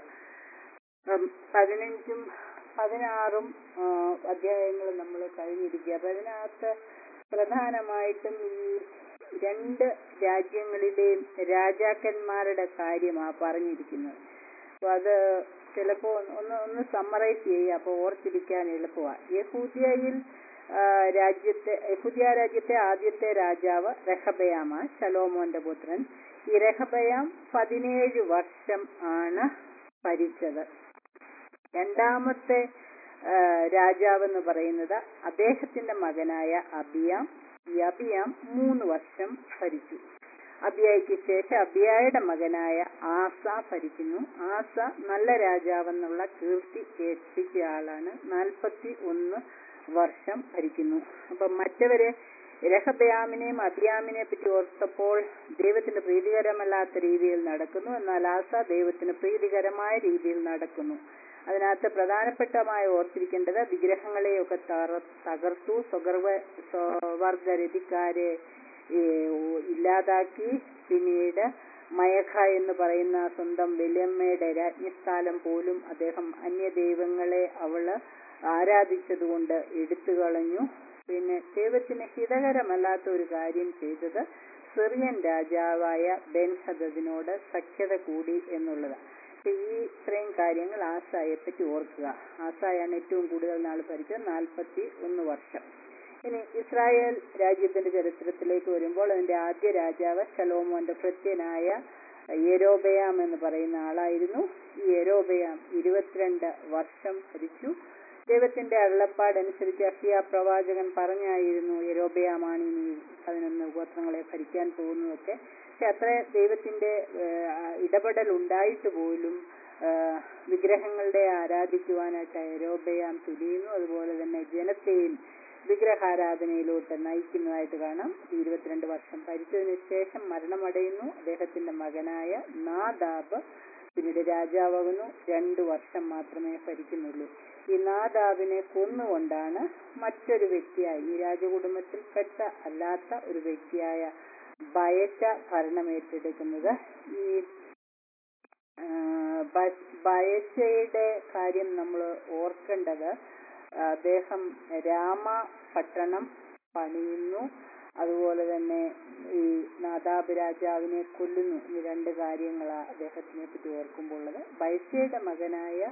ഉം, പതിനഞ്ചും പതിനാറും ആ, അധ്യായങ്ങൾ നമ്മൾ കഴിഞ്ഞിരിക്കുക അപ്പൊ അതിനകത്ത് പ്രധാനമായിട്ടും ഈ രണ്ട് രാജ്യങ്ങളിലെയും രാജാക്കന്മാരുടെ കാര്യമാണ് പറഞ്ഞിരിക്കുന്നത് അപ്പൊ അത് ചിലപ്പോ ഒന്ന് ഒന്ന് സമ്മറൈസ് ചെയ്യുക അപ്പൊ ഓർത്തിരിക്കാൻ എളുപ്പമാണ് യഹൂദിയയിൽ ആ, രാജ്യത്തെ യഹൂദിയ രാജ്യത്തെ ആദ്യത്തെ രാജാവ് റെഹബയാമ ശലോമോന്റെ പുത്രൻ ഈ റെഹബയാം പതിനേഴ് വർഷം ആണ് ഭരിച്ചത് രണ്ടാമത്തെ ആ, രാജാവെന്ന് പറയുന്നത് അദ്ദേഹത്തിന്റെ മകനായ അബിയാം ഈ അബിയാം മൂന്ന് വർഷം ഭരിച്ചു അബിയായ്ക്ക് ശേഷം അബിയായുടെ മകനായ ആസ ഭരിക്കുന്നു ആസ നല്ല രാജാവെന്നുള്ള കീർത്തി കേൾപ്പിച്ച ആളാണ് നാൽപ്പത്തി ഒന്ന് വർഷം ഭരിക്കുന്നു അപ്പൊ മറ്റവര് രഹബയാമിനെയും അബിയാമിനെ പറ്റി ഓർത്തപ്പോൾ ദൈവത്തിന് പ്രീതികരമല്ലാത്ത രീതിയിൽ നടക്കുന്നു എന്നാൽ ആസ ദൈവത്തിന് പ്രീതികരമായ രീതിയിൽ നടക്കുന്നു അതിനകത്ത് പ്രധാനപ്പെട്ടമായി ഓർത്തിരിക്കേണ്ടത് വിഗ്രഹങ്ങളെയൊക്കെ തറ- തകർത്തു സ്വഗർവ സ്വവർഗരതിക്കാരെ ഏ, ഓ- ഇല്ലാതാക്കി പിന്നീട് മയഖ എന്ന് പറയുന്ന സ്വന്തം വല്യമ്മയുടെ രാജ്ഞസ്ഥാലം പോലും അദ്ദേഹം അന്യദൈവങ്ങളെ അവള് ആരാധിച്ചതുകൊണ്ട് എടുത്തു കളഞ്ഞു പിന്നെ ദൈവത്തിന് ഹിതകരമല്ലാത്ത ഒരു കാര്യം ചെയ്തത് സിറിയൻ രാജാവായ ബെൻഹദദിനോട് സഖ്യത കൂടി എന്നുള്ളതാണ് അപ്പൊ ഈ ഇത്രയും കാര്യങ്ങൾ ആസായെ പറ്റി ഓർക്കുക ആസായാണ് ഏറ്റവും കൂടുതൽ നാൾ ഭരിച്ചത് നാൽപ്പത്തി ഒന്ന് വർഷം ഇനി ഇസ്രായേൽ രാജ്യത്തിന്റെ ചരിത്രത്തിലേക്ക് വരുമ്പോൾ അതിന്റെ ആദ്യ രാജാവ് ശലോമോന്റെ ഭൃത്യനായ യെരോബയാം എന്ന് പറയുന്ന ആളായിരുന്നു ഈ യെരോബയാം ഇരുപത്തിരണ്ട് വർഷം ഭരിച്ചു ദൈവത്തിന്റെ അരുളപ്പാടനുസരിച്ച് അഹിയ പ്രവാചകൻ പറഞ്ഞായിരുന്നു യെരോബയാമാണ് ഇനി പതിനൊന്ന് ഗോത്രങ്ങളെ ഭരിക്കാൻ പോകുന്നതൊക്കെ പക്ഷെ അത്ര ദൈവത്തിന്റെ ഏഹ്, ഇടപെടൽ ഉണ്ടായിട്ട് പോലും ഏഹ്, വിഗ്രഹങ്ങളുടെ ആരാധിക്കുവാനായിട്ട് യരോബയാം തുനിയുന്നു അതുപോലെ തന്നെ ജനത്തെയും വിഗ്രഹാരാധനയിലോട്ട് നയിക്കുന്നതായിട്ട് കാണാം ഈ ഇരുപത്തിരണ്ട് വർഷം ഭരിച്ചതിന് ശേഷം മരണമടയുന്നു അദ്ദേഹത്തിന്റെ മകനായ നാദാബ് പിന്നീട് രാജാവാകുന്നു രണ്ടു വർഷം മാത്രമേ ഭരിക്കുന്നുള്ളൂ ഈ നാദാബിനെ കൊന്നുകൊണ്ടാണ് മറ്റൊരു വ്യക്തിയായി ഈ രാജകുടുംബത്തിൽപ്പെട്ട അല്ലാത്ത ഒരു വ്യക്തിയായ ബയറ്റ ഭരണം ഏറ്റെടുക്കുന്നത് ഈ ആ, ബ- ബയറ്റയുടെ കാര്യം നമ്മൾ ഓർക്കേണ്ടത് അദ്ദേഹം രാമ പട്ടണം പണിയുന്നു അതുപോലെ തന്നെ ഈ നാദാബ് രാജാവിനെ കൊല്ലുന്നു ഈ രണ്ട് കാര്യങ്ങളാണ് അദ്ദേഹത്തിനെ പറ്റി ഓർക്കുമ്പോൾ ഉള്ളത് ബൈസയുടെ മകനായ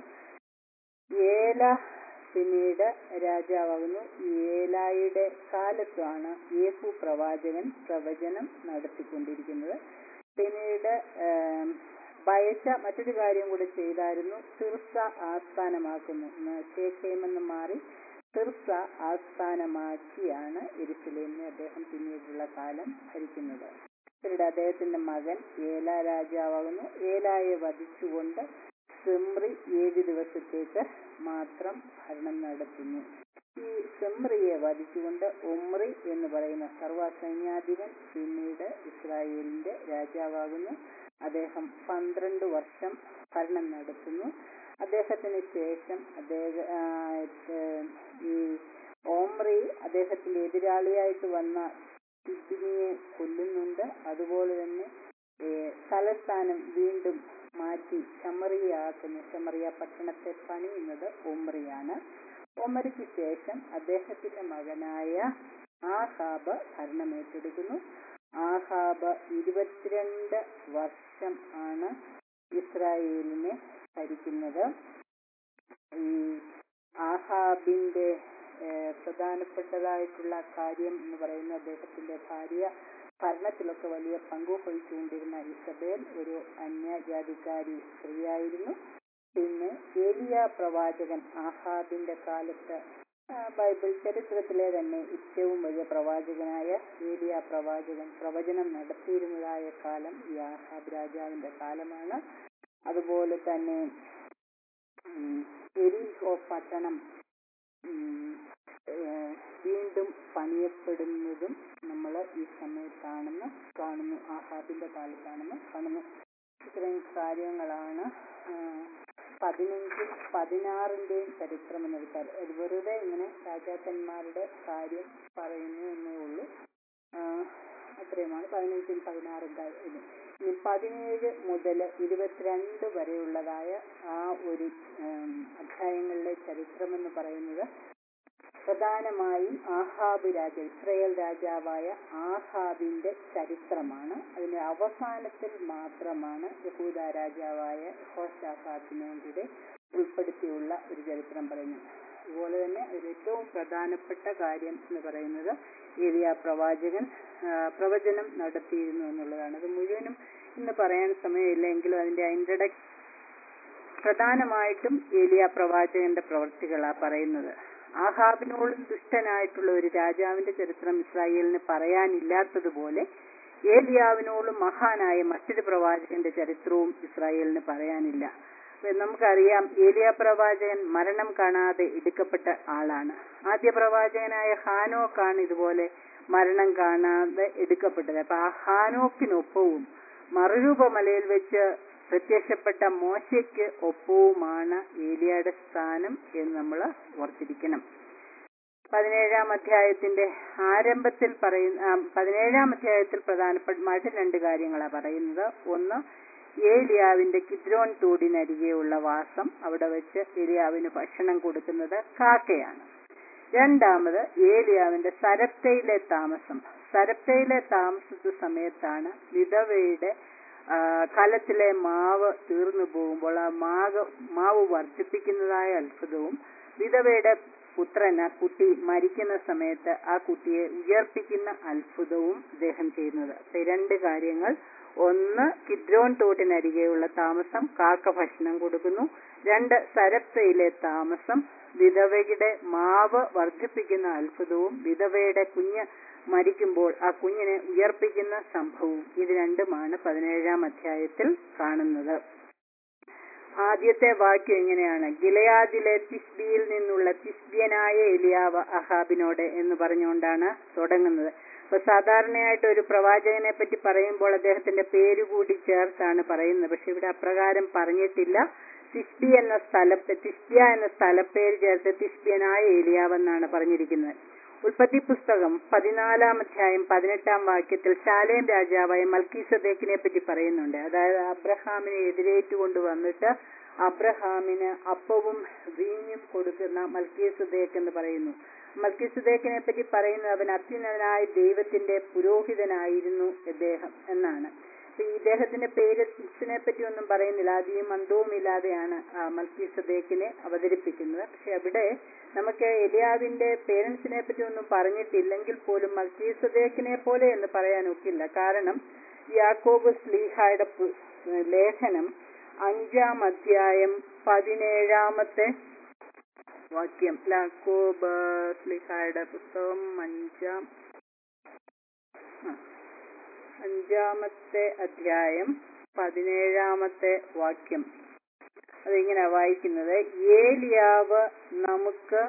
ഏല പിന്നീട് രാജാവാകുന്നു ഈ ഏലായുടെ കാലത്താണ് യേഹു പ്രവാചകൻ പ്രവചനം നടത്തിക്കൊണ്ടിരിക്കുന്നത് പിന്നീട് ആം, ബയച്ച മറ്റൊരു കാര്യം കൂടി ചെയ്തായിരുന്നു തിർസ ആസ്ഥാനമാക്കുന്നു ഷേഖേമെന്ന് മാറി തിർസ ആസ്ഥാനമാക്കിയാണ് എരുസലേമിനെ അദ്ദേഹം പിന്നീടുള്ള കാലം ഭരിക്കുന്നത് പിന്നീട് അദ്ദേഹത്തിന്റെ മകൻ ഏല രാജാവാകുന്നു ഏലായെ വധിച്ചുകൊണ്ട് സെമ്രി ഏഴ് ദിവസത്തേക്ക് മാത്രം ഭരണം നടത്തുന്നു ഈ സെമ്രിയെ വധിച്ചുകൊണ്ട് ഒമ്രി എന്ന് പറയുന്ന സർവ്വസൈന്യാധിപൻ പിന്നീട് ഇസ്രായേലിന്റെ രാജാവാകുന്നു അദ്ദേഹം പന്ത്രണ്ട് വർഷം ഭരണം നടത്തുന്നു അദ്ദേഹത്തിന് ശേഷം അദ്ദേഹം ആ, ഏഹ്, ഈ ഓമ്രി അദ്ദേഹത്തിന്റെ എതിരാളിയായിട്ട് വന്ന തിബിനിയെ കൊല്ലുന്നുണ്ട് അതുപോലെ തന്നെ ഏഹ്, തലസ്ഥാനം വീണ്ടും മാറ്റി ശമറിയാക്കുന്നു ശമറിയ പട്ടണത്തെ പണിയുന്നത് ഒമ്രിയാണ് ഒമരിക്ക് ശേഷം അദ്ദേഹത്തിന്റെ മകനായ ആഹാബ് ഭരണമേറ്റെടുക്കുന്നു ആഹാബ് ഇരുപത്തിരണ്ട് വർഷം ആണ് ഇസ്രായേലിനെ ഭരിക്കുന്നത് ഈ ആഹാബിന്റെ ഏഹ്, പ്രധാനപ്പെട്ടതായിട്ടുള്ള കാര്യം എന്ന് പറയുന്ന അദ്ദേഹത്തിന്റെ ഭാര്യ ഭരണത്തിലൊക്കെ വലിയ പങ്കു വഹിച്ചുകൊണ്ടിരുന്ന ഇസബേൽ ഒരു അന്യജാതിക്കാരി സ്ത്രീയായിരുന്നു പിന്നെ ഏലിയ പ്രവാചകൻ ആഹാബിന്റെ കാലത്ത് ആ, ബൈബിൾ ചരിത്രത്തിലെ തന്നെ ഏറ്റവും വലിയ പ്രവാചകനായ ഏലിയ പ്രവാചകൻ പ്രവചനം നടത്തിയിരുന്നതായ കാലം ഈ ആഹാബ് രാജാവിന്റെ കാലമാണ് അതുപോലെ തന്നെ ഉം, എരിഹോ പട്ടണം ഉം, ഏഹ്, വീണ്ടും പണിയപ്പെടുന്നതും നമ്മൾ ഈ സമയത്താണെന്ന് കാണുന്നു ആഹാബിന്റെ കാലത്താണെന്ന് കാണുന്നു ഇത്രയും കാര്യങ്ങളാണ് ആ, പതിനഞ്ചും പതിനാറിന്റെയും ചരിത്രം എന്നെടുത്താൽ ഇത് വെറുതെ ഇങ്ങനെ രാജാക്കന്മാരുടെ കാര്യം പറയുന്നു എന്നേ ഉള്ളൂ ആ, അത്രയുമാണ് പതിനഞ്ചും പതിനാറും കാര്യം ഇത് ഇനി പതിനേഴ് മുതൽ ഇരുപത്തിരണ്ട് വരെയുള്ളതായ ആ ഒരു ഉം, അധ്യായങ്ങളിലെ ചരിത്രം എന്ന് പറയുന്നത് പ്രധാനമായും ആഹാബ് രാജ ഇസ്രയേൽ രാജാവായ ആഹാബിന്റെ ചരിത്രമാണ് അതിന്റെ അവസാനത്തിൽ മാത്രമാണ് യഹൂദ രാജാവായ ഹോഷാഫാത്തിനെയും കൂടെ ഉൾപ്പെടുത്തിയുള്ള ഒരു ചരിത്രം പറയുന്നത് അതുപോലെ തന്നെ അതിൽ ഏറ്റവും പ്രധാനപ്പെട്ട കാര്യം എന്ന് പറയുന്നത് ഏരിയ പ്രവാചകൻ ആ, പ്രവചനം നടത്തിയിരുന്നു എന്നുള്ളതാണ് അത് മുഴുവനും ഇന്ന് പറയാൻ സമയമില്ല എങ്കിലും അതിന്റെ ഇൻട്രഡക്ഷൻ പ്രധാനമായിട്ടും ഏലിയ പ്രവാചകന്റെ പ്രവർത്തികളാ പറയുന്നത് ആഹാബിനോടും ദുഷ്ടനായിട്ടുള്ള ഒരു രാജാവിന്റെ ചരിത്രം ഇസ്രായേലിന് പറയാനില്ലാത്തതുപോലെ ഏലിയാവിനോടും മഹാനായ മറ്റൊരു പ്രവാചകന്റെ ചരിത്രവും ഇസ്രായേലിന് പറയാനില്ല അപ്പൊ നമുക്കറിയാം ഏലിയ പ്രവാചകൻ മരണം കാണാതെ എടുക്കപ്പെട്ട ആളാണ് ആദ്യ പ്രവാചകനായ ഹാനോക്കാണ് ഇതുപോലെ മരണം കാണാതെ എടുക്കപ്പെട്ടത് അപ്പൊ ആ ഹാനോക്കിനൊപ്പവും മറുരൂപമലയിൽ വെച്ച് പ്രത്യക്ഷപ്പെട്ട മോശയ്ക്ക് ഒപ്പവുമാണ് ഏലിയയുടെ സ്ഥാനം എന്ന് നമ്മൾ ഓർത്തിരിക്കണം പതിനേഴാം അധ്യായത്തിന്റെ ആരംഭത്തിൽ പറയുന്ന ആ, പതിനേഴാം അധ്യായത്തിൽ പ്രധാനപ്പെട്ട രണ്ട് കാര്യങ്ങളാണ് പറയുന്നത് ഒന്ന് ഏലിയാവിന്റെ കിദ്രോൻ തോടിനരികെയുള്ള വാസം അവിടെ വെച്ച് ഏലിയാവിന് ഭക്ഷണം കൊടുക്കുന്നത് കാക്കയാണ് രണ്ടാമത് ഏലിയാവിന്റെ സരപ്തയിലെ താമസം സരപ്തയിലെ താമസത്തെ സമയത്താണ് വിധവയുടെ ആ, കലത്തിലെ മാവ് തീർന്നു പോകുമ്പോൾ ആ മാവ് മാവ് വർദ്ധിപ്പിക്കുന്നതായ അത്ഭുതവും വിധവയുടെ പുത്രന് കുട്ടി മരിക്കുന്ന സമയത്ത് ആ കുട്ടിയെ ഉയർപ്പിക്കുന്ന അത്ഭുതവും ഇദ്ദേഹം ചെയ്യുന്നത് അപ്പൊ ഈ രണ്ട് കാര്യങ്ങൾ ഒന്ന് കിദ്രോൻ തോട്ടിനരികെയുള്ള താമസം കാക്ക ഭക്ഷണം കൊടുക്കുന്നു രണ്ട് സരപ്തയിലെ താമസം വിധവയുടെ മാവ് വർദ്ധിപ്പിക്കുന്ന അത്ഭുതവും വിധവയുടെ കുഞ്ഞ് മരിക്കുമ്പോൾ ആ കുഞ്ഞിനെ ഉയർപ്പിക്കുന്ന സംഭവവും ഇത് രണ്ടുമാണ് പതിനേഴാം അധ്യായത്തിൽ കാണുന്നത് ആദ്യത്തെ വാക്യം എങ്ങനെയാണ് ഗിലയാദിലെ തിസ്ബിയിൽ നിന്നുള്ള തിസ്ബിയനായ എലിയാവ് അഹാബിനോട് എന്ന് പറഞ്ഞുകൊണ്ടാണ് തുടങ്ങുന്നത് അപ്പൊ സാധാരണയായിട്ട് ഒരു പ്രവാചകനെ പറ്റി പറയുമ്പോൾ അദ്ദേഹത്തിന്റെ പേര് കൂടി ചേർത്താണ് പറയുന്നത് പക്ഷെ ഇവിടെ അപ്രകാരം പറഞ്ഞിട്ടില്ല തിസ്ബി എന്ന സ്ഥലത്തെ തിസ്ബിയ എന്ന സ്ഥലപ്പേര് ചേർത്ത് തിസ്ബിയനായ ഏലിയാവെന്നാണ് പറഞ്ഞിരിക്കുന്നത് ഉൽപ്പത്തി പുസ്തകം പതിനാലാം അധ്യായം പതിനെട്ടാം വാക്യത്തിൽ ശാലേം രാജാവായ മൽക്കീസദേക്കിനെ പറ്റി പറയുന്നുണ്ട് അതായത് അബ്രഹാമിനെ എതിരേറ്റുകൊണ്ട് വന്നിട്ട് അബ്രഹാമിന് അപ്പവും വീഞ്ഞും കൊടുക്കുന്ന മൽക്കീസദേക്ക് എന്ന് പറയുന്നു മൽക്കിസുദേക്കിനെ പറ്റി പറയുന്നത് അവൻ അത്യുന്നതനായ ദൈവത്തിന്റെ പുരോഹിതനായിരുന്നു ഇദ്ദേഹം എന്നാണ് അപ്പൊ ഈ ഇദ്ദേഹത്തിന്റെ പേരൻസിനെ പറ്റി ഒന്നും പറയുന്നില്ല ആദ്യം അന്തവും ഇല്ലാതെയാണ് മൽക്കിസുദേക്കിനെ അവതരിപ്പിക്കുന്നത് പക്ഷെ അവിടെ നമുക്ക് എലിയാവിന്റെ പേരൻസിനെ പറ്റി ഒന്നും പറഞ്ഞിട്ടില്ലെങ്കിൽ പോലും മൽക്കീസദേക്കിനെ പോലെ എന്ന് പറയാൻ ഒക്കില്ല കാരണം യാക്കോബ് സ്ലീഹായുടെ പു- ലേഖനം അഞ്ചാം അധ്യായം പതിനേഴാമത്തെ വാക്യം യാക്കോബ് സ്ലീഹായുടെ പുസ്തകം അഞ്ചാം ആ, അഞ്ചാമത്തെ അധ്യായം പതിനേഴാമത്തെ വാക്യം അതിങ്ങനെ വായിക്കുന്നത് ഏലിയാവ് നമുക്ക്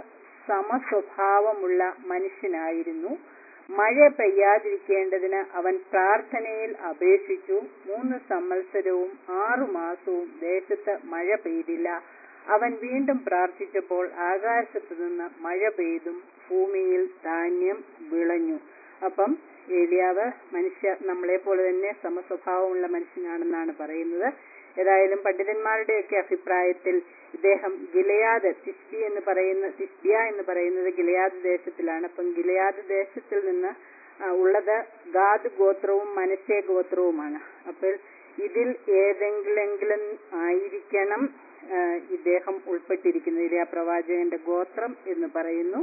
സമസ്വഭാവമുള്ള മനുഷ്യനായിരുന്നു മഴ പെയ്യാതിരിക്കേണ്ടതിന് അവൻ പ്രാർത്ഥനയിൽ അപേക്ഷിച്ചു മൂന്ന് സംവത്സരവും ആറു മാസവും ദേശത്ത് മഴ പെയ്തില്ല അവൻ വീണ്ടും പ്രാർത്ഥിച്ചപ്പോൾ ആകാശത്തു നിന്ന് മഴ പെയ്തും ഭൂമിയിൽ ധാന്യം വിളഞ്ഞു അപ്പം ഏലിയാവ് മനുഷ്യ നമ്മളെ പോലെ തന്നെ സമസ്വഭാവമുള്ള മനുഷ്യനാണെന്നാണ് പറയുന്നത് ഏതായാലും പണ്ഡിതന്മാരുടെയൊക്കെ അഭിപ്രായത്തിൽ ഇദ്ദേഹം ഗിലയാദ് തിസ്ബി എന്ന് പറയുന്ന തിസ്ബിയ എന്ന് പറയുന്നത് ഗിലയാദ് ദേശത്തിലാണ് അപ്പം ഗിലയാദ് ദേശത്തിൽ നിന്ന് ആ, ഉള്ളത് ഗാദ് ഗോത്രവും മനശേ ഗോത്രവുമാണ് അപ്പോൾ ഇതിൽ ഏതെങ്കിലെങ്കിലും ആയിരിക്കണം ആ, ഇദ്ദേഹം ഉൾപ്പെട്ടിരിക്കുന്നത് ഇലിയ പ്രവാചകന്റെ ഗോത്രം എന്ന് പറയുന്നു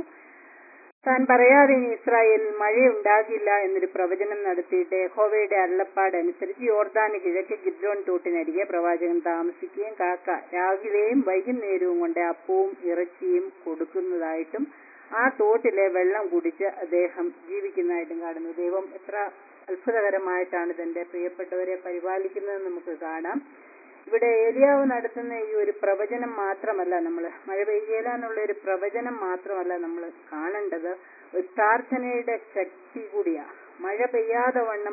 താൻ പറയാതെ ഇനി ഇസ്രായേലിൽ മഴയുണ്ടാകില്ല എന്നൊരു പ്രവചനം നടത്തിയിട്ട് യഹോവയുടെ അരുളപ്പാട് അനുസരിച്ച് യോർദാന് കിഴക്ക് ഗിദ്രോൺ തോട്ടിനരികെ പ്രവാചകൻ താമസിക്കുകയും കാക്ക രാവിലെയും വൈകുന്നേരവും കൊണ്ട് അപ്പവും ഇറച്ചിയും കൊടുക്കുന്നതായിട്ടും ആ തോട്ടിലെ വെള്ളം കുടിച്ച് അദ്ദേഹം ജീവിക്കുന്നതായിട്ടും കാണുന്നു ദൈവം എത്ര അത്ഭുതകരമായിട്ടാണ് തന്റെ പ്രിയപ്പെട്ടവരെ പരിപാലിക്കുന്നതെന്ന് നമുക്ക് കാണാം ഇവിടെ ഏലിയാവ് നടത്തുന്ന ഈ ഒരു പ്രവചനം മാത്രമല്ല നമ്മൾ മഴ പെയ്യല എന്നുള്ള ഒരു പ്രവചനം മാത്രമല്ല നമ്മൾ കാണേണ്ടത് ഒരു പ്രാർത്ഥനയുടെ ശക്തി കൂടിയാ മഴ പെയ്യാതെ വണ്ണം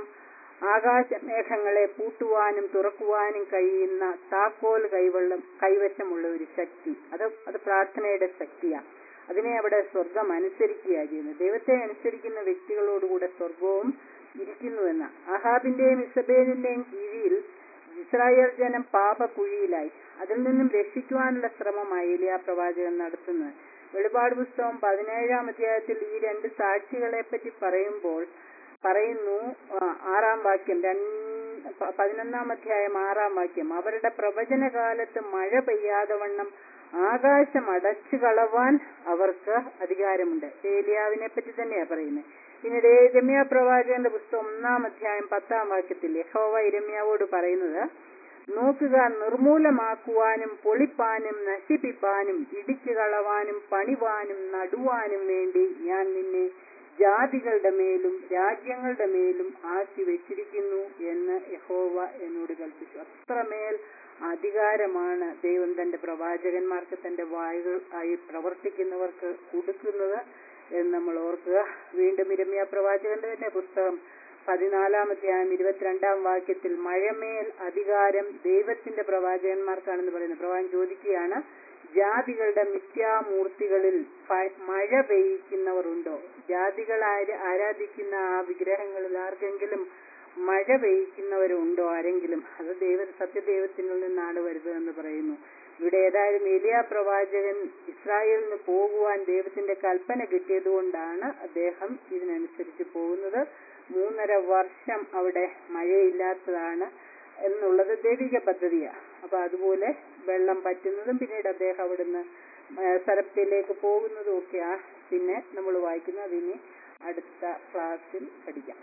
ആകാശമേഘങ്ങളെ പൂട്ടുവാനും തുറക്കുവാനും കഴിയുന്ന താക്കോൽ കൈവള്ളം കൈവശമുള്ള ഒരു ശക്തി അത് അത് പ്രാർത്ഥനയുടെ ശക്തിയാ അതിനെ അവിടെ സ്വർഗം അനുസരിക്കുകയാണ് ചെയ്യുന്നത് ദൈവത്തെ അനുസരിക്കുന്ന വ്യക്തികളോടുകൂടെ സ്വർഗവും ഇരിക്കുന്നുവെന്ന അഹാബിന്റെയും ഇസബേലിന്റെയും കീഴിൽ ഇസ്രായേൽ ജനം പാപക്കുഴിയിലായി അതിൽ നിന്നും രക്ഷിക്കുവാനുള്ള ശ്രമമായി ഏലിയ പ്രവാചകൻ നടത്തുന്നത് വെളിപാട് പുസ്തകം പതിനേഴാം അധ്യായത്തിൽ ഈ രണ്ട് സാക്ഷികളെ പറ്റി പറയുമ്പോൾ പറയുന്നു ആ, ആറാം വാക്യം രണ്ട് പ- പതിനൊന്നാം അധ്യായം ആറാം വാക്യം അവരുടെ പ്രവചന കാലത്ത് മഴ പെയ്യാതെ വണ്ണം ആകാശം അടച്ചു കളവാൻ അവർക്ക് അധികാരമുണ്ട് ഏലിയാവിനെ പറ്റി തന്നെയാ പറയുന്നത് പിന്നീട് ഇരമ്യ പ്രവാചകന്റെ പുസ്തകം ഒന്നാം അധ്യായം പത്താം വാക്യത്തിൽ യഹോവ ഇരമ്യാവോട് പറയുന്നത് നോക്കുക നിർമൂലമാക്കുവാനും പൊളിപ്പാനും നശിപ്പിപ്പാനും ഇടിച്ചു കളവാനും പണിവാനും നടുവാനും വേണ്ടി ഞാൻ നിന്നെ ജാതികളുടെ മേലും രാജ്യങ്ങളുടെ മേലും ആക്കി വെച്ചിരിക്കുന്നു എന്ന് യഹോവ എന്നോട് കൽപ്പിച്ചു അത്രമേൽ അധികാരമാണ് ദൈവം തന്റെ പ്രവാചകന്മാർക്ക് തന്റെ വായുകൾ ആയി പ്രവർത്തിക്കുന്നവർക്ക് കൊടുക്കുന്നത് എന്ന് നമ്മൾ ഓർക്കുക വീണ്ടും ഇരമ്യ പ്രവാചകന്റെ തന്നെ പുസ്തകം പതിനാലാം അധ്യായം ഇരുപത്തിരണ്ടാം വാക്യത്തിൽ മഴമേൽ അധികാരം ദൈവത്തിന്റെ പ്രവാചകന്മാർക്കാണെന്ന് പറയുന്നത് പ്രവാചകൻ ചോദിക്കുകയാണ് ജാതികളുടെ മിഥ്യാമൂർത്തികളിൽ പ- മഴ പെയ്യിക്കുന്നവരുണ്ടോ ജാതികൾ ആര- ആരാധിക്കുന്ന ആ വിഗ്രഹങ്ങളിൽ ആർക്കെങ്കിലും മഴ പെയ്യിക്കുന്നവരുണ്ടോ ആരെങ്കിലും അത് ദൈവ സത്യദൈവത്തിൽ നിന്നാണ് വരുന്നതെന്ന് പറയുന്നു ഇവിടെ ഏതായാലും എലിയ പ്രവാചകൻ ഇസ്രായേലിന് പോകുവാൻ ദൈവത്തിന്റെ കൽപ്പന കിട്ടിയതുകൊണ്ടാണ് അദ്ദേഹം ഇതിനനുസരിച്ച് പോകുന്നത് മൂന്നര വർഷം അവിടെ മഴയില്ലാത്തതാണ് എന്നുള്ളത് ദൈവിക പദ്ധതിയാണ് അപ്പൊ അതുപോലെ വെള്ളം പറ്റുന്നതും പിന്നീട് അദ്ദേഹം അവിടുന്ന് സരപ്തിയിലേക്ക് പോകുന്നതും ഒക്കെയാ പിന്നെ നമ്മൾ വായിക്കുന്നത് അതിനി അടുത്ത ക്ലാസ്സിൽ പഠിക്കാം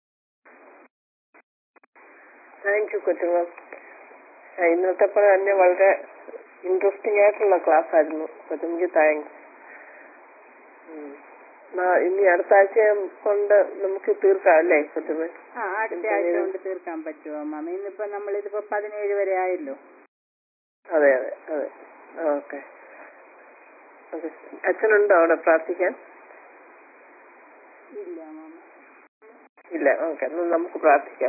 താങ്ക് യു കൊച്ചുങ്ങൾ ഇന്നത്തെ പോലെ തന്നെ വളരെ ഇൻട്രസ്റ്റിംഗ് ആയിട്ടുള്ള ക്ലാസ് ആയിരുന്നു കൊച്ചുമിക്ക് താങ്ക്സ് ഇനി അടുത്ത ആഴ്ച കൊണ്ട് നമുക്ക് തീർക്കാം അല്ലേ കൊച്ചുമൻ ആ അടുത്ത ആഴ്ച കൊണ്ട് തീർക്കാൻ പറ്റുമോ മാമ ഇന്നിപ്പോ നമ്മൾ ഇതിപ്പോ പതിനേഴ് വരെ ആയല്ലോ അതെ അതെ അതെ ഓക്കെ ഓക്കെ അച്ഛനുണ്ടോ അവിടെ പ്രാർത്ഥിക്കാൻ ഇല്ല മാമ ഇല്ല ഓക്കെ എന്നാൽ നമുക്ക് പ്രാർത്ഥിക്കാം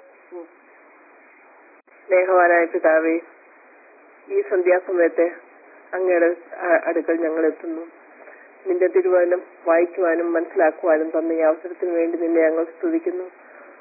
സ്നേഹവാനായ പിതാവേ ഈ സന്ധ്യാസമയത്തെ അങ്ങയുടെ അ- അടുക്കൽ ഞങ്ങൾ എത്തുന്നു നിന്റെ തിരുവചനം വായിക്കുവാനും മനസ്സിലാക്കുവാനും തന്ന ഈ അവസരത്തിന് വേണ്ടി നിന്നെ ഞങ്ങൾ സ്തുതിക്കുന്നു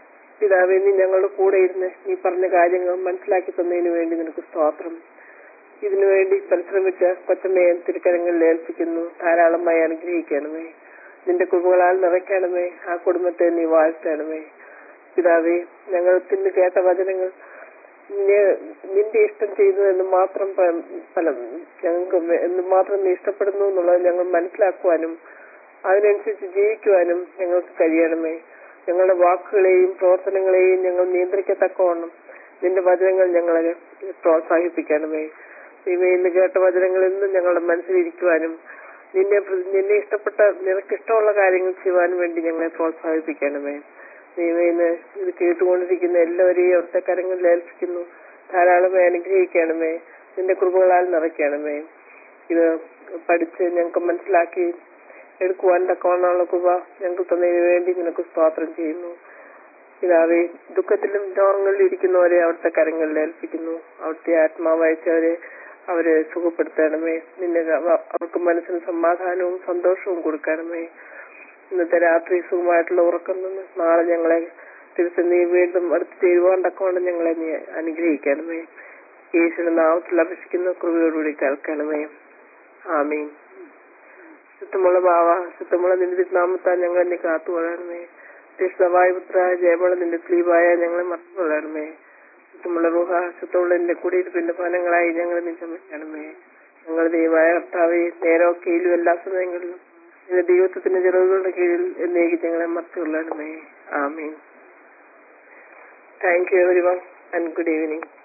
പിതാവേ നീ ഞങ്ങളുടെ കൂടെ ഇരുന്ന് നീ പറഞ്ഞ കാര്യങ്ങൾ മനസ്സിലാക്കി തന്നതിന് വേണ്ടി നിനക്ക് സ്തോത്രം ഇതിനുവേണ്ടി പരിശ്രമിച്ച കൊച്ചമ്മയെ തിരുക്കരങ്ങളിൽ ഏൽപ്പിക്കുന്നു ധാരാളമായി അനുഗ്രഹിക്കണമേ നിന്റെ കുറുകളാൽ നിറയ്ക്കണമേ ആ കുടുംബത്തെ നീ വാഴ്ത്തണമേ പിതാവേ ഞങ്ങൾ തിന്ന് കേട്ട വചനങ്ങൾ നിന്നെ- നിന്റെ ഇഷ്ടം ചെയ്യുന്നു എന്ന് മാത്രം പ- ഫലം ഞങ്ങൾക്ക് വേ- എന്ന് മാത്രം നീ ഇഷ്ടപ്പെടുന്നു എന്നുള്ളത് ഞങ്ങൾ മനസ്സിലാക്കുവാനും അതിനനുസരിച്ച് ജീവിക്കുവാനും ഞങ്ങൾക്ക് കഴിയണമേ ഞങ്ങളുടെ വാക്കുകളെയും പ്രവർത്തനങ്ങളെയും ഞങ്ങൾ നിയന്ത്രിക്കത്തക്കവണ്ണം നിന്റെ വചനങ്ങൾ ഞങ്ങളെ പ്രോത്സാഹിപ്പിക്കണമേ ദൈവമേ ഇന്ന് കേട്ട വചനങ്ങൾ എന്നും ഞങ്ങളുടെ മനസ്സിലിരിക്കുവാനും നിന്നെ പ്ര- നിന്നെ ഇഷ്ടപ്പെട്ട നിനക്ക് ഇഷ്ടമുള്ള കാര്യങ്ങൾ ചെയ്യുവാനും വേണ്ടി ഞങ്ങളെ പ്രോത്സാഹിപ്പിക്കണമേ ദൈവമേ ഇന്ന് ഇത് കേട്ടുകൊണ്ടിരിക്കുന്ന എല്ലാവരെയും അവിടുത്തെ കരങ്ങളിൽ ഏൽപ്പിക്കുന്നു ധാരാളമായി അനുഗ്രഹിക്കണമേ നിന്റെ കൃപകളാൽ നിറയ്ക്കണമേ ഇത് പഠിച്ച് ഞങ്ങൾക്ക് മനസ്സിലാക്കി എടുക്കുവാൻ തക്കവണ്ണമുള്ള കൃപ ഞങ്ങൾക്ക് തന്നതിന് വേണ്ടി നിനക്ക് സ്തോത്രം ചെയ്യുന്നു പിതാവേ ദുഃഖത്തിലും രോഗങ്ങളിലും ഇരിക്കുന്നവരെ അവിടുത്തെ കരങ്ങളിൽ ഏൽപ്പിക്കുന്നു അവിടുത്തെ ആത്മാവയച്ചവരെ അവരെ സുഖപ്പെടുത്തണമേ നിന്നെ അവ- അവർക്ക് മനസ്സിന് സമാധാനവും സന്തോഷവും കൊടുക്കണമേ ഇന്നത്തെ രാത്രി സുഖമായിട്ടുള്ള ഉറക്കം നിന്ന് നാളെ ഞങ്ങളെ തിരിച്ച് നീ വീണ്ടും അടുത്ത് തീരുവാൻ തക്കവണ്ണം ഞങ്ങളെ നീ അനുഗ്രഹിക്കണമേ യേശുവിന്റെ നാമത്തിൽ അപേക്ഷിക്കുന്ന കൃപയോടുകൂടി കേൾക്കണമേ ആമീൻ ശുദ്ധമുള്ള ഭാവ ശുദ്ധമുള്ള നിന്റെ നാമത്താൽ ഞങ്ങളെ നീ കാത്തുകൊള്ളണമേ കൃഷ്ണവായ പുത്ര ജയമള നിന്റെ സ്ലീവായ ഞങ്ങളെ മറന്നുകൊള്ളണമേ ശുദ്ധമുള്ള റൂഹ ശുദ്ധമുള്ള നിന്റെ കുടിയിരിപ്പിന്റെ ഫലങ്ങളായി ഞങ്ങളെ നീ ചമയ്ക്കണമേ ഞങ്ങൾ ദൈവമായ കർത്താവെ നേരമൊക്കെയിലും എല്ലാ സമയങ്ങളിലും നിന്റെ ദൈവത്വത്തിന്റെ ചെറുകളുടെ കീഴിൽ എന്നേക്ക് ഞങ്ങളെ മറച്ചുകൊള്ളണമേ ആമീൻ thank you everyone and good evening